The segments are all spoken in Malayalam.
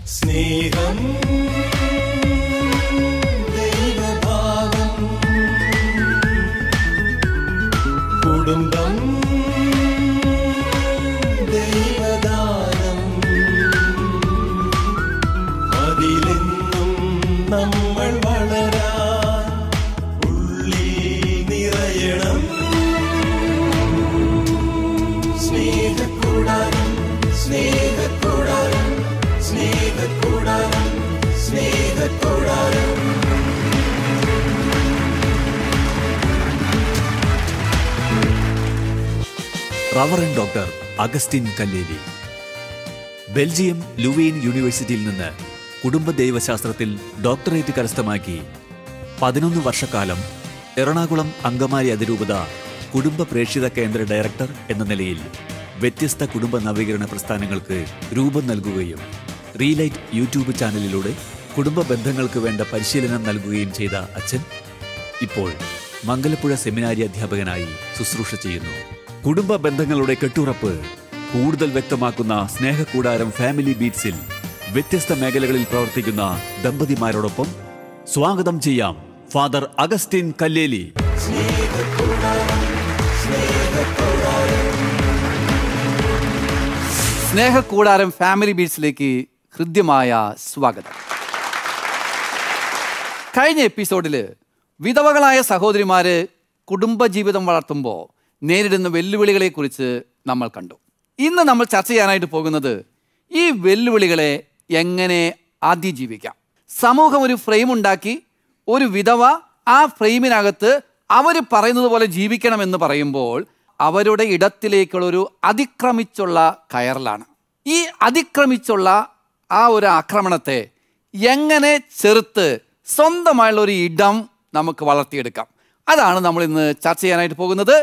സ്നേഹം ദൈവഭാവം കുടുംബം ദൈവദാനം അതിലെന്നും നമ്മൾ വളരാൻ ഉള്ളിൽ നിറയണം സ്നേഹക്കൂടാരം സ്നേഹക്കൂടാരം സ്നേഹക്കൂടാരം സ്നേഹക്കൂടാരം reverend doctor Augustine Kalleli Belgium Leuven യൂണിവേഴ്സിറ്റിയിൽ നിന്ന് കുടുംബ ദൈവശാസ്ത്രത്തിൽ ഡോക്ടറേറ്റ് കരസ്ഥമാക്കി പതിനൊന്ന് വർഷക്കാലം എറണാകുളം അങ്കമാലി അതിരൂപത കുടുംബ പ്രേക്ഷിത കേന്ദ്ര ഡയറക്ടർ എന്ന നിലയിൽ വ്യത്യസ്ത കുടുംബ നവീകരണ പ്രസ്ഥാനങ്ങൾക്ക് രൂപം നൽകുകയും റീലൈറ്റ് യൂട്യൂബ് ചാനലിലൂടെ കുടുംബ ബന്ധങ്ങൾക്ക് വേണ്ട പരിശീലനം നൽകുകയും ചെയ്ത അച്ഛൻ ഇപ്പോൾ മംഗലപ്പുഴ സെമിനാരി അധ്യാപകനായി ശുശ്രൂഷ ചെയ്യുന്നു കുടുംബ ബന്ധങ്ങളുടെ കെട്ടുറപ്പ് കൂടുതൽ വ്യക്തമാക്കുന്ന സ്നേഹക്കൂടാരം ഫാമിലി ബീറ്റ്സിൽ വ്യത്യസ്ത മേഖലകളിൽ പ്രവർത്തിക്കുന്ന ദമ്പതിമാരോടൊപ്പം സ്വാഗതം ചെയ്യാം ഫാദർ അഗസ്റ്റിൻ കല്ലേലി സ്നേഹക്കൂടാരം ഫാമിലി ബീറ്റ്സിലേക്ക് ഹൃദ്യമായ സ്വാഗതം കഴിഞ്ഞ എപ്പിസോഡിൽ വിധവകളായ സഹോദരിമാര് കുടുംബജീവിതം വളർത്തുമ്പോൾ നേരിടുന്ന വെല്ലുവിളികളെക്കുറിച്ച് നമ്മൾ കണ്ടു ഇന്ന് നമ്മൾ ചർച്ച ചെയ്യാനായിട്ട് പോകുന്നത് ഈ വെല്ലുവിളികളെ എങ്ങനെ അതിജീവിക്കാം സമൂഹം ഒരു ഫ്രെയിം ഉണ്ടാക്കി ഒരു വിധവ ആ ഫ്രെയിമിനകത്ത് അവർ പറയുന്നത് പോലെ ജീവിക്കണമെന്ന് പറയുമ്പോൾ അവരുടെ ഇടത്തിലേക്കുള്ള ഒരു അതിക്രമിച്ചുള്ള കയറലാണ് ഈ അതിക്രമിച്ചുള്ള ആ ഒരു ആക്രമണത്തെ എങ്ങനെ ചെറുത്ത് സ്വന്തമായുള്ള ഒരു ഇടം നമുക്ക് വളർത്തിയെടുക്കാം അതാണ് നമ്മൾ ഇന്ന് ചർച്ച ചെയ്യാനായിട്ട് പോകുന്നത്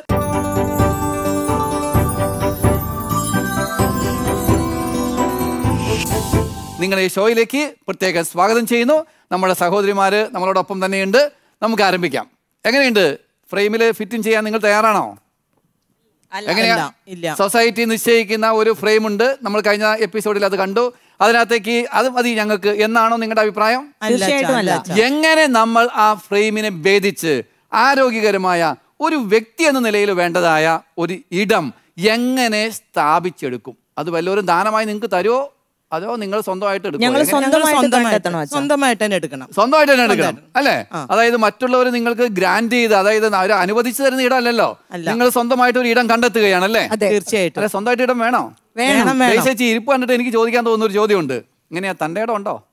നിങ്ങളെ ഈ ഷോയിലേക്ക് പ്രത്യേകം സ്വാഗതം ചെയ്യുന്നു നമ്മുടെ സഹോദരിമാര് നമ്മളോടൊപ്പം തന്നെയുണ്ട് നമുക്ക് ആരംഭിക്കാം എങ്ങനെയുണ്ട് ഫ്രെയിമിൽ ഫിറ്റിംഗ് ചെയ്യാൻ നിങ്ങൾ തയ്യാറാണോ അല്ല, എങ്ങനെയാ അല്ല, ഇല്ല സൊസൈറ്റി നിശ്ചയിക്കുന്ന ഒരു ഫ്രെയിം ഉണ്ട് നമ്മൾ കഴിഞ്ഞ എപ്പിസോഡിൽ അത് കണ്ടു അതിനകത്തേക്ക് അത് മതി ഞങ്ങൾക്ക് എന്നാണോ നിങ്ങളുടെ അഭിപ്രായം അല്ല, തീർച്ചയായിട്ടും അല്ല, അല്ല. അല്ല. എങ്ങനെ നമ്മൾ ആ ഫ്രെയിമിനെ ഭേദിച്ച് ആരോഗ്യകരമായ ഒരു വ്യക്തി എന്ന നിലയിൽ വേണ്ടതായ ഒരു ഇടം എങ്ങനെ സ്ഥാപിച്ചെടുക്കും അത് വല്ലവരും ദാനമായി നിങ്ങൾക്ക് തരുമോ അതോ നിങ്ങൾ സ്വന്തമായിട്ട് എടുക്കുമോ? ഞങ്ങൾ എങ്ങനെ? ഞങ്ങൾ സ്വന്തമായിട്ട് സ്വന്തമായിട്ട് കണ്ടെത്തണം അച്ഛാ. സ്വന്തമായിട്ട് തന്നെ എടുക്കണം സ്വന്തമായിട്ട് തന്നെ എടുക്കണം സ്വന്തമായിട്ട്. അല്ലേ ആ. അതായത് മറ്റുള്ളവർ നിങ്ങൾക്ക് ഗ്രാൻഡ് ചെയ്ത് അതായത് അവർ അനുവദിച്ചു തരുന്ന ഇടമല്ലല്ലോ അല്ല. നിങ്ങൾ സ്വന്തമായിട്ട് ഒരു ഇടം കണ്ടെത്തുകയാണല്ലേ അതെ തീർച്ചയായിട്ടും അല്ലെ സ്വന്തമായിട്ട് ഇടം വേണോ വേണം വേണം ചേച്ചി ഇരിപ്പ് കണ്ടിട്ട് എനിക്ക് ചോദിക്കാൻ തോന്നുന്ന ഒരു ചോദ്യമുണ്ട് ഇങ്ങനെയാ തന്റെ ഇടം ഉണ്ടോ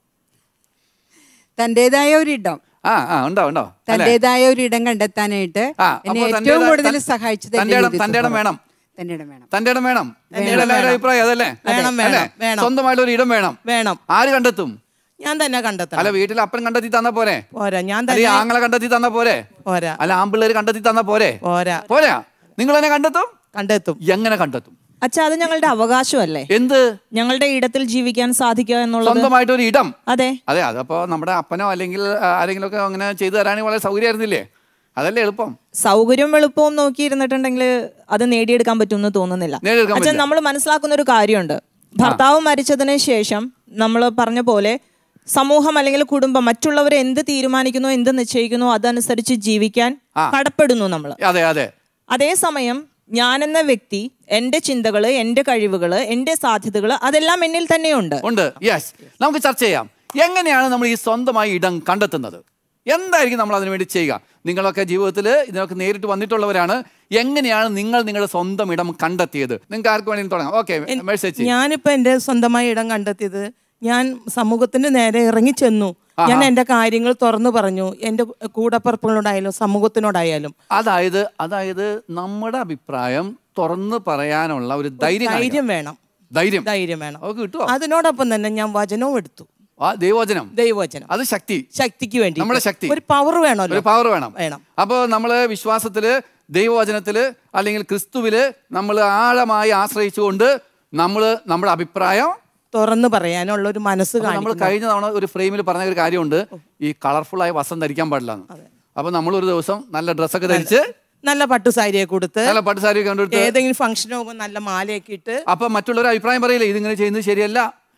തന്റേതായ ഒരു ഇടം ആ ആ ഉണ്ടോ ഉണ്ടോ അല്ലേ? തന്റേതായ ഒരു ഇടം കണ്ടെത്താനായിട്ട് ആ, എന്നെ അപ്പോൾ ഏറ്റവും തന്റേതായ- കൂടുതൽ തൻ- സഹായിച്ചത് തന്റെ എന്റെ ഇടം- യൂത്ത് തന്റെ ഇടം ഫോറം. വേണം. തന്റെ ഇടം വേണം തന്റെ ഇടം വേണം തന്റെ നിങ്ങളുടെ ഇടം എല്ലാവരുടെ വേണം. അഭിപ്രായം അതല്ലേ വേണം, വേണം, അല്ലേ? വേണം. സ്വന്തമായിട്ട് ഒരു ഇടം വേണം വേണം ആര് കണ്ടെത്തും ഞാൻ തന്നെ അല്ല കണ്ടെത്തണം വീട്ടിൽ അപ്പൻ കണ്ടെത്തി തന്ന പോരെ പോരാ ഞാൻ അല്ലെങ്കിൽ തന്നെ ആങ്ങളെ കണ്ടെത്തി തന്ന പോരെ പോരാ അല്ല ആമ്പിള്ളേര് കണ്ടെത്തി തന്ന പോരെ പോരാ പോരാ നിങ്ങൾ തന്നെ കണ്ടെത്തും കണ്ടെത്തും എങ്ങനെ കണ്ടെത്തും അച്ഛാ അത് ഞങ്ങളുടെ അവകാശമല്ലേ എന്ത് ഞങ്ങളുടെ ഇടത്തിൽ ജീവിക്കാൻ സാധിക്കുക എന്നുള്ളത് സ്വന്തമായിട്ട് ഒരു ഇടം അതെ അതെ അതപ്പോ നമ്മുടെ അപ്പനോ അല്ലെങ്കിൽ ആ, ആരെങ്കിലും ഒക്കെ അങ്ങനെ ചെയ്തു തരാണെങ്കിൽ വളരെ സൗകര്യമായിരുന്നില്ലേ അതല്ലേ എളുപ്പം സൗകര്യവും എളുപ്പവും നോക്കിയിരുന്നിട്ടുണ്ടെങ്കിൽ അത് നേടിയെടുക്കാൻ പറ്റുമെന്ന് തോന്നുന്നില്ല നേടിയെടുക്കാൻ അച്ഛൻ പറ്റില്ല. നമ്മൾ മനസ്സിലാക്കുന്ന ഒരു കാര്യമുണ്ട് ഭർത്താവ് മരിച്ചതിന് ശേഷം നമ്മൾ പറഞ്ഞ പോലെ സമൂഹം അല്ലെങ്കിൽ കുടുംബം മറ്റുള്ളവർ എന്ത് തീരുമാനിക്കുന്നു എന്ത് നിശ്ചയിക്കുന്നു അതനുസരിച്ച് ജീവിക്കാൻ ആ. കടപ്പെടുന്നു നമ്മൾ അതെ അതെ അതേസമയം ഞാനെന്ന വ്യക്തി എൻ്റെ ചിന്തകള് എൻ്റെ കഴിവുകള് എൻ്റെ സാധ്യതകള് അതെല്ലാം എന്നിൽ തന്നെയുണ്ട് ഉണ്ട് യെസ് നമുക്ക് ചർച്ച ചെയ്യാം എങ്ങനെയാണ് നമ്മൾ ഈ സ്വന്തമായി ഇടം കണ്ടെത്തുന്നത് എന്തായിരിക്കും നമ്മൾ അതിനു വേണ്ടി ചെയ്യുക നിങ്ങളൊക്കെ ജീവിതത്തിൽ ഇതിനൊക്കെ നേരിട്ട് വന്നിട്ടുള്ളവരാണ് എങ്ങനെയാണ് നിങ്ങൾ നിങ്ങളുടെ സ്വന്തം ഇടം കണ്ടെത്തിയത് നിങ്ങൾക്ക് ആർക്ക് വേണമെങ്കിലും തുടങ്ങാം ഓക്കെ മെസ്സേജ് ഞാനിപ്പോ എന്റെ സ്വന്തമായ ഇടം കണ്ടെത്തിയത് ഞാൻ സമൂഹത്തിന്റെ നേരെ ഇറങ്ങി ചെന്നു ഞാൻ എന്റെ കാര്യങ്ങൾ തുറന്നു പറഞ്ഞു എന്റെ കൂടപ്പറപ്പുകളോടായാലും സമൂഹത്തിനോടായാലും അതായത് അതായത് നമ്മുടെ അഭിപ്രായം തുറന്ന് പറയാനുള്ള ഒരു ധൈര്യം ധൈര്യം കാണിക്കണം. വേണം ധൈര്യം ധൈര്യം വേണം അത് കിട്ടുമോ അതിനോടൊപ്പം തന്നെ ഞാൻ വചനവും എടുത്തു ആ ദൈവവചനം ദൈവവചനം അത് ശക്തി ശക്തിക്ക് വേണ്ടി നമ്മുടെ ശക്തി. ഒരു പവർ വേണമല്ലോ ഒരു പവർ വേണം വേണം അപ്പോൾ നമ്മൾ വിശ്വാസത്തില് ദൈവവചനത്തില് അല്ലെങ്കിൽ ക്രിസ്തുവില് നമ്മൾ ആഴമായി ആശ്രയിച്ചുകൊണ്ട് നമ്മൾ നമ്മുടെ അഭിപ്രായം തുറന്നു പറയാനുള്ള ഒരു മനസ്സ് നമ്മൾ കാണിക്കണം കഴിഞ്ഞ തവണ ഒരു ഫ്രെയിമിൽ പറഞ്ഞ ഒരു കാര്യമുണ്ട് ഈ കളർഫുൾ ആയ വസ്ത്രം ധരിക്കാൻ പാടില്ല അപ്പൊ നമ്മൾ ഒരു ദിവസം നല്ല ഡ്രസ്സൊക്കെ ധരിച്ച് നല്ല പട്ടുസാരിയെ കൊടുത്ത് നല്ല പട്ടുസാരി കണ്ടിട്ട് ഏതെങ്കിലും ഫംഗ്ഷന് പോകുമ്പോൾ നല്ല മാലയൊക്കെ ഇട്ട് അപ്പൊ മറ്റുള്ളവർ അഭിപ്രായം പറയില്ലേ ഇതിങ്ങനെ ചെയ്യുന്നത് ശരിയല്ല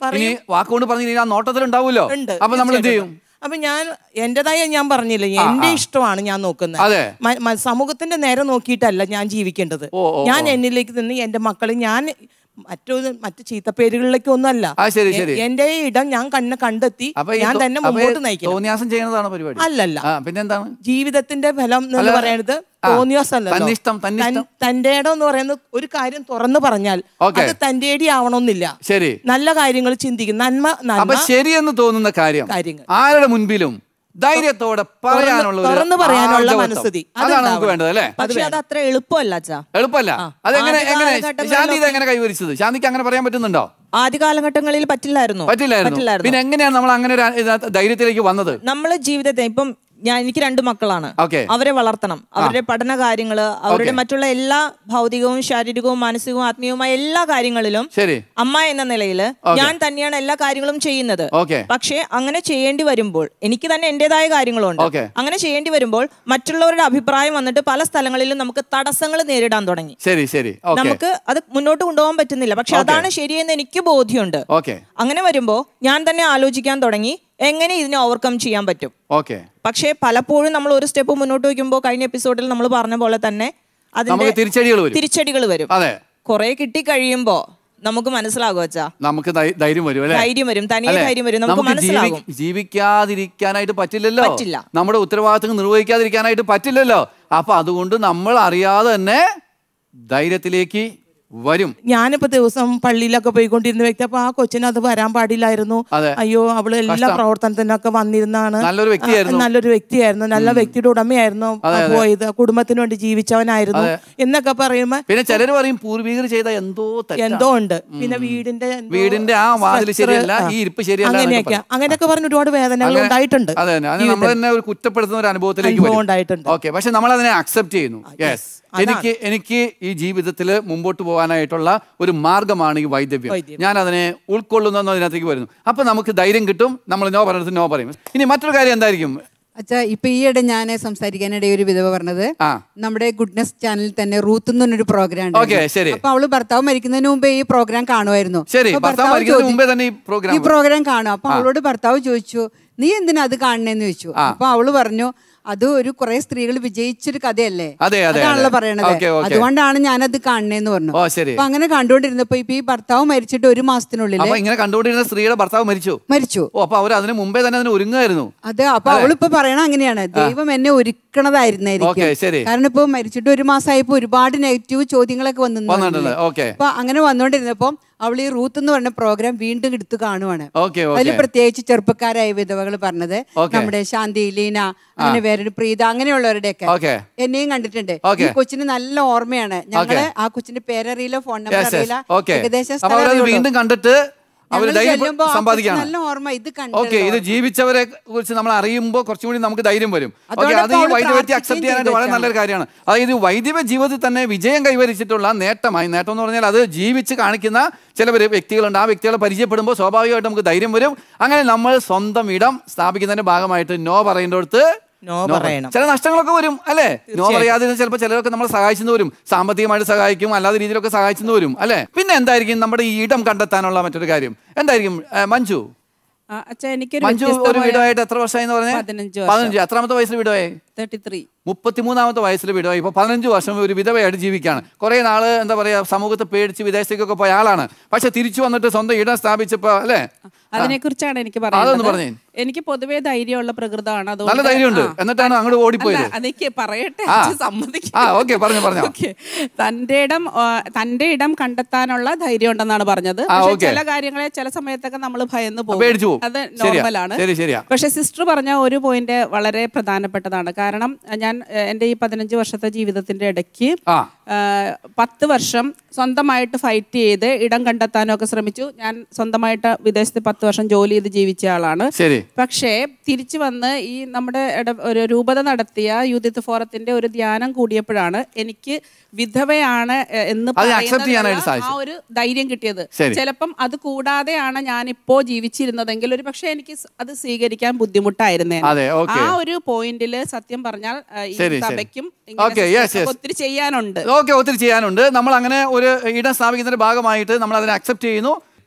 ഇനി വാക്കുകൊണ്ട് പറഞ്ഞില്ല ആ നോട്ടത്തിൽ ഉണ്ടാവുമല്ലോ ഉണ്ട് അപ്പൊ നമ്മൾ എന്ത് ചെയ്യും തീർച്ചയായിട്ടും. അപ്പൊ ഞാൻ എന്റേതായ ഞാൻ പറഞ്ഞില്ലേ എന്റെ ഇഷ്ടമാണ് ഞാൻ നോക്കുന്നത് അതെ. മ- മ- സമൂഹത്തിന്റെ നേരെ നോക്കിയിട്ടല്ല ഞാൻ ജീവിക്കേണ്ടത് ഓ, ഓ, ഞാൻ എന്നിലേക്ക് നിന്ന് എന്റെ മക്കളെ ഞാൻ മറ്റൊരു മറ്റു ചീത്തപ്പേരുകളിലേക്കൊന്നും അല്ല ആ, ശരി, ശരി. എന്റെ ഇടം ഞാൻ കണ്ണ് കണ്ടെത്തി അപ്പൊ ഈ ഞാൻ തോ- തന്നെ അപ്പൊ ഈ മുമ്പോട്ട് നയിക്കണം തോന്നിയാസം ചെയ്യുന്നതാണ് പരിപാടി അല്ലല്ല ആ പിന്നെന്താണ് ജീവിതത്തിന്റെ ഫലം എന്ന് അല്ല, പറയുന്നത് ആ, തോന്നിയോസല്ലോ തന്നിഷ്ടം, തന്നിഷ്ടം. തന്റെ ഇടം എന്ന് പറയുന്നത് ഒരു കാര്യം തുറന്നു പറഞ്ഞാൽ ഓക്കേ. അത് തന്റെ ഇടി ആവണമെന്നില്ല ശരി നല്ല കാര്യങ്ങൾ ചിന്തിക്കും നന്മ അപ്പൊ നന്മ ശരിയെന്ന് തോന്നുന്ന കാര്യം കാര്യങ്ങൾ. ആരുടെ മുൻപിലും ധൈര്യത്തോടെ പറയാനുള്ള ഒരു തുറന്ന് പറയാനുള്ള ആർജവത്വം. മനസ്ഥിതി. അതാണ് നമുക്ക് അതുണ്ടാവണം. വേണ്ടത് അല്ലേ പക്ഷെ അത് അത്ര എളുപ്പമല്ല അച്ഛാ എളുപ്പമല്ല അതെങ്ങനെ ആദ്യ എങ്ങനെ കാലഘട്ടങ്ങളിലൊക്കെ- ശാന്തി ഇത് എങ്ങനെ കൈവരിച്ചത് ശാന്തിക്ക് അങ്ങനെ പറയാൻ പറ്റുന്നുണ്ടോ ആദ്യ കാലഘട്ടങ്ങളിൽ പറ്റില്ലായിരുന്നു പറ്റില്ലായിരുന്നു പിന്നെ എങ്ങനെയാണ് നമ്മൾ അങ്ങനെ ഒരു ഇതിനകത്ത് ധൈര്യത്തിലേക്ക് വന്നത് നമ്മള് ജീവിതത്തെ ഇപ്പം ഞാൻ എനിക്ക് രണ്ട് മക്കളാണ് Okay. അവരെ വളർത്തണം അവരുടെ പഠന കാര്യങ്ങള് അവരുടെ മറ്റുള്ള എല്ലാ ഭൗതികവും ശാരീരികവും മാനസികവും ആത്മീയവുമായ എല്ലാ കാര്യങ്ങളിലും ശരി അമ്മ എന്ന നിലയിൽ ഞാൻ തന്നെയാണ് എല്ലാ കാര്യങ്ങളും ചെയ്യുന്നത് ഓക്കെ പക്ഷേ അങ്ങനെ ചെയ്യേണ്ടി വരുമ്പോൾ എനിക്ക് തന്നെ എന്റേതായ കാര്യങ്ങളുണ്ട് Okay. അങ്ങനെ ചെയ്യേണ്ടി വരുമ്പോൾ മറ്റുള്ളവരുടെ അഭിപ്രായം വന്നിട്ട് പല സ്ഥലങ്ങളിലും നമുക്ക് തടസ്സങ്ങൾ നേരിടാൻ തുടങ്ങി ശരി ശരി ഓക്കെ നമുക്ക് അത് മുന്നോട്ട് കൊണ്ടുപോകാൻ പറ്റുന്നില്ല പക്ഷെ അതാണ് ശരിയെന്ന് എനിക്ക് ബോധ്യമുണ്ട് ഓക്കെ അങ്ങനെ വരുമ്പോ ഞാൻ തന്നെ ആലോചിക്കാൻ തുടങ്ങി എങ്ങനെ ഇതിനെ ഓവർകം ചെയ്യാൻ പറ്റും ഓക്കെ പക്ഷേ പലപ്പോഴും നമ്മൾ ഒരു സ്റ്റെപ്പ് മുന്നോട്ട് വയ്ക്കുമ്പോൾ കഴിഞ്ഞ എപ്പിസോഡിൽ നമ്മൾ പറഞ്ഞ പോലെ തന്നെ അതിന്റെ നമുക്ക് തിരിച്ചടികൾ വരും തിരിച്ചടികൾ വരും അതെ കുറെ കിട്ടി കഴിയുമ്പോ നമുക്ക് മനസ്സിലാകും അച്ഛാ നമുക്ക് ധൈ- ധൈര്യം വരും അല്ലേ ധൈര്യം വരും തനിയെ അല്ലേ? ധൈര്യം വരും നമുക്ക് ജീവി- മനസ്സിലാകും ജീവിക്കാതിരിക്കാനായിട്ട് പറ്റില്ലല്ലോ പറ്റില്ല. നമ്മുടെ ഉത്തരവാദിത്തങ്ങൾ നിർവഹിക്കാതിരിക്കാനായിട്ട് പറ്റില്ലല്ലോ അപ്പൊ അതുകൊണ്ട് നമ്മൾ അറിയാതെ തന്നെ ധൈര്യത്തിലേക്ക് വരും ഞാനിപ്പോ ദിവസം പള്ളിയിലൊക്കെ പോയിക്കൊണ്ടിരുന്ന വ്യക്തി അപ്പൊ ആ കൊച്ചിന് അത് വരാൻ പാടില്ലായിരുന്നു അതെ. അയ്യോ അവള് എല്ലാ കഷ്ടം. പ്രവർത്തനത്തിനൊക്കെ വന്നിരുന്നാണ് നല്ലൊരു വ്യക്തിയായിരുന്നു. നല്ലൊരു വ്യക്തിയായിരുന്നു നല്ല വ്യക്തിയുടെ ഉടമയായിരുന്നു ആ പോയത് കുടുംബത്തിന് വേണ്ടി ജീവിച്ചവനായിരുന്നു എന്നൊക്കെ പറയുമ്പോ പിന്നെ ചിലര് പറയും പൂർവികർ ചെയ്ത എന്തോ തെറ്റാ. എന്തോ ഉണ്ട് പിന്നെ വീടിന്റെ എന്തോ വീടിന്റെ ആ വാതിൽ structure, ശരിയല്ല ആ. ഈ ഇരിപ്പ് ശരിയല്ല എന്നൊക്കെ അങ്ങനെയൊക്കെ പറയും. അങ്ങനെയൊക്കെ പറഞ്ഞ് ഒരുപാട് വേദനകൾ അങ്ങനെ- ഉണ്ടായിട്ടുണ്ട് അതെ തന്നെ അത് നമ്മൾ തന്നെ ഒരു കുറ്റപ്പെടുത്തുന്ന ഒരു അനുഭവത്തിലേക്ക് അനുഭവം വരും ഉണ്ടായിട്ടുണ്ട്. ഓക്കെ പക്ഷെ നമ്മൾ അതിനെ അക്സെപ്റ്റ് ചെയ്യുന്നു യെസ് എനിക്ക് എനിക്ക് ഈ ജീവിതത്തിൽ മുമ്പോട്ട് പോകാനായിട്ടുള്ള ഒരു മാർഗമാണ് ഈ വൈദ്യവ്യം വൈദ്യവ്യം. ഞാൻ ഞാൻ അതിനെ ഉൾക്കൊള്ളുന്നു എന്നതിനകത്തേക്ക് വരുന്നു അപ്പൊ നമുക്ക് ധൈര്യം കിട്ടും നമ്മൾ നോ പറയുന്നത് നോ പറയും ഇനി മറ്റൊരു കാര്യം എന്തായിരിക്കും അച്ഛാ ഇപ്പൊ ഈയിടെ ഞാൻ സംസാരിക്കാനിടെ ഒരു വിധവ പറഞ്ഞത് ആ. നമ്മുടെ ഗുഡ്നസ് ചാനലിൽ തന്നെ റൂത്ത് എന്നൊരു പ്രോഗ്രാം Okay, ശരി. അപ്പൊ അവള് ഭർത്താവ് മരിക്കുന്നതിന് മുമ്പേ ഈ പ്രോഗ്രാം കാണുമായിരുന്നു ശരി, അപ്പൊ ഭർത്താവ് മരിക്കുന്നതിന് ചോദി- മുമ്പേ തന്നെ ഈ program ഈ പ്രോഗ്രാം കാണും അപ്പൊ അവളോട് ഭർത്താവ് ചോദിച്ചു നീ എന്തിനാ അത് കാണണേന്ന് ചോദിച്ചു അപ്പൊ അവള് പറഞ്ഞു അത് ഒരു കുറെ സ്ത്രീകൾ വിജയിച്ചൊരു കഥയല്ലേ അതെ, അതെ, അതാണല്ലോ അതെ. പറയണത് Okay, okay. അതുകൊണ്ടാണ് ഞാനത് കാണണേന്ന് പറഞ്ഞു ഓ, ശരി. അപ്പൊ അങ്ങനെ കണ്ടുകൊണ്ടിരുന്നപ്പോ ഇപ്പൊ ഈ ഭർത്താവ് മരിച്ചിട്ട് ഒരു മാസത്തിനുള്ളിൽ അപ്പൊ ഇങ്ങനെ കണ്ടുകൊണ്ടിരുന്ന സ്ത്രീയുടെ ഭർത്താവ് മരിച്ചു മരിച്ചു ഓ അപ്പൊ അവർ അതിന് മുമ്പേ തന്നെ അതിന് ഒരുങ്ങായിരുന്നു അത് അപ്പൊ അവളിപ്പോ പറയണ അങ്ങനെയാണ് ദൈവം എന്നെ ഒരുക്കണതായിരുന്നായിരിക്കും Okay, ശരി. കാരണം ഇപ്പൊ മരിച്ചിട്ട് ഒരു മാസമായപ്പോ ഒരുപാട് നെഗറ്റീവ് ചോദ്യങ്ങളൊക്കെ വന്നു വന്നിട്ടുണ്ടല്ലേ? Okay. അപ്പൊ അങ്ങനെ വന്നുകൊണ്ടിരുന്നപ്പോ അവൾ ഈ റൂത്ത് എന്ന് പറഞ്ഞ പ്രോഗ്രാം വീണ്ടും എടുത്ത് കാണുവാണ് Okay, okay. അതിൽ പ്രത്യേകിച്ച് ചെറുപ്പക്കാരായ വിധവകൾ പറഞ്ഞത് Okay. നമ്മുടെ ശാന്തി ലീന അങ്ങനെ വേറൊരു പ്രീത അങ്ങനെയുള്ളവരുടെയൊക്കെ Okay. എന്നെയും കണ്ടിട്ടുണ്ട് Okay. ഈ കൊച്ചിന് നല്ല ഓർമ്മയാണ് ഞങ്ങള് ആ കൊച്ചിന്റെ പേരറിയില്ല ഫോൺ നമ്പർ Yes, yes. അറിയില്ല Okay. ഏകദേശം അപ്പൊ അവരത് സ്ഥലം വീണ്ടും കണ്ടിട്ട് അവർ ഞങ്ങൾ ധൈര്യം ചെല്ലുമ്പോ ആ കൊച്ചിന് സമ്പാദിക്കുകയാണ് നല്ല ഓർമ്മ ഇത് ഓക്കെ ഇത് കണ്ടല്ലോ ജീവിച്ചവരെ കുറിച്ച് നമ്മൾ അറിയുമ്പോൾ കുറച്ചും കൂടി നമുക്ക് ധൈര്യം വരും ഓക്കെ അതുകൊണ്ടപ്പോ അത് ഈ അവള് വൈദ്യവ്യക്തി പ്രാർത്ഥിക്കുകയും അക്സെപ്റ്റ് ചെയ്യാനായിട്ട് വളരെ ചെയ്തു നല്ലൊരു കാര്യമാണ് അതായത് വൈദ്യവ ജീവിതത്തിൽ തന്നെ വിജയം കൈവരിച്ചിട്ടുള്ള നേട്ടമായി നേട്ടം എന്ന് പറഞ്ഞാൽ അത് ജീവിച്ച് കാണിക്കുന്ന ചില വ്യക്തി- വ്യക്തികളുണ്ട് ആ വ്യക്തികളെ പരിചയപ്പെടുമ്പോൾ സ്വാഭാവികമായിട്ട് നമുക്ക് ധൈര്യം വരും അങ്ങനെ നമ്മൾ സ്വന്തം ഇടം സ്ഥാപിക്കുന്നതിന്റെ ഭാഗമായിട്ട് നോ പറയേണ്ടടുത്ത് നോ പറയണം. ചില നഷ്ടങ്ങളൊക്കെ വരും അല്ലേ നോ പറയാതെ ചിലപ്പോൾ ചിലരൊക്കെ നമ്മൾ സഹായിച്ചു വരും സാമ്പത്തികമായിട്ട് സഹായിക്കും അല്ലാതെ രീതിയിലൊക്കെ സഹായിച്ചു വരും അല്ലേ പിന്നെ എന്തായിരിക്കും നമ്മുടെ ഈ ഇടം കണ്ടെത്താനുള്ള മറ്റൊരു കാര്യം എന്തായിരിക്കും ഏ, മഞ്ജു ആ, അച്ഛാ എനിക്കൊരു മഞ്ജു ഒരു വ്യത്യസ്തമായ- വീടായിട്ട് എത്ര വർഷമായി എന്ന് പറഞ്ഞേ പതിനഞ്ച് വർഷം. പതിനഞ്ച് എത്രാമത്തെ വയസ്സിൽ വീടായി 33 മുപ്പത്തിമൂന്നാമത്തെ വയസ്സിൽ വിടുക ഇപ്പൊ പതിനഞ്ച് വർഷം ഒരു വിധവയായിട്ട് ജീവിക്കുകയാണ് കുറെ നാള് എന്താ പറയാ സമൂഹത്തെ പേടിച്ച് വിദേശത്തേക്കൊക്കെ പോയ ആളാണ് പക്ഷെ തിരിച്ചു വന്നിട്ട് സ്വന്തം ഇടം സ്ഥാപിച്ചപ്പോ അല്ലേ അതിനെ കുറിച്ചാണ് എനിക്ക് അതൊന്ന് പറയുന്നത് പറഞ്ഞേ. എനിക്ക് പൊതുവേ ധൈര്യമുള്ള പ്രകൃതമാണ് നല്ല ധൈര്യമുണ്ട് ആ. എന്നിട്ടാണ് അങ്ങോട്ട് ഓടിപ്പോയത് അല്ല, അതെനിക്ക് പറയട്ടെ ആ. അച്ഛൻ സമ്മതിക്ക്. ആ, ഓക്കേ, പറഞ്ഞോ, പറഞ്ഞോ. ഓക്കേ. തന്റെ ഇടം ആ, തന്റെ ഇടം കണ്ടെത്താനുള്ള ധൈര്യം ഉണ്ടെന്നാണ് പറഞ്ഞത് ആ, പക്ഷേ ഓക്കേ. ചില കാര്യങ്ങളെ ചില സമയത്തൊക്കെ നമ്മൾ ഭയന്ന് പേടിച്ചു പോകും. അത് ശരിയാ, നോർമലാണ് ശരി, ശരിയാ. പക്ഷെ സിസ്റ്റർ പറഞ്ഞ ഒരു പോയിന്റ് വളരെ പ്രധാനപ്പെട്ടതാണ് കാരണം അഹ് ഞാൻ അഹ് എൻ്റെ ഈ പതിനഞ്ച് വർഷത്തെ ജീവിതത്തിന്റെ ഇടയ്ക്ക് ആ. ആഹ് പത്ത് വർഷം സ്വന്തമായിട്ട് ഫൈറ്റ് ചെയ്ത് ഇടം കണ്ടെത്താനും ഒക്കെ ശ്രമിച്ചു ഞാൻ സ്വന്തമായിട്ട് വിദേശത്ത് പത്ത് വർഷം ജോലി ചെയ്ത് ജീവിച്ച ആളാണ് ശരി. പക്ഷേ തിരിച്ചു വന്ന് ഈ നമ്മുടെ ഇട- ഒരു രൂപത നടത്തിയ യൂതിത്ത് ഫോറത്തിന്റെ ഒരു ധ്യാനം കൂടിയപ്പോഴാണ് എനിക്ക് വിധവയാണ് എ- എന്ന് അത് accept പറയുന്നതിനുള്ള ചെയ്യാനായിട്ട് സാധിച്ചു. ആ ഒരു ധൈര്യം കിട്ടിയത് ശരി. ചിലപ്പം അത് കൂടാതെയാണ് ഞാൻ ഇപ്പോ ജീവിച്ചിരുന്നതെങ്കിൽ ഒരു പക്ഷേ എനിക്ക് സ് അത് സ്വീകരിക്കാൻ ബുദ്ധിമുട്ടായിരുന്നേ അതെ, okay. ആ ഒരു പോയിന്റിൽ സത്യം പറഞ്ഞാൽ ആ, ഈ ശരി, ശരി. സഭയ്ക്കും ഇങ്ങനെ Okay, yes, സിസ്റ്റർക്കൊക്കെ yes. ഒത്തിരി ചെയ്യാനുണ്ട് ഓക്കെ ഒത്തിരി ചെയ്യാനുണ്ട് നമ്മൾ അങ്ങനെ ഒരു ഇടം സ്ഥാപിക്കുന്നതിന്റെ ഭാഗമായിട്ട് നമ്മൾ അതിനെ അക്സെപ്റ്റ് ചെയ്യുന്നു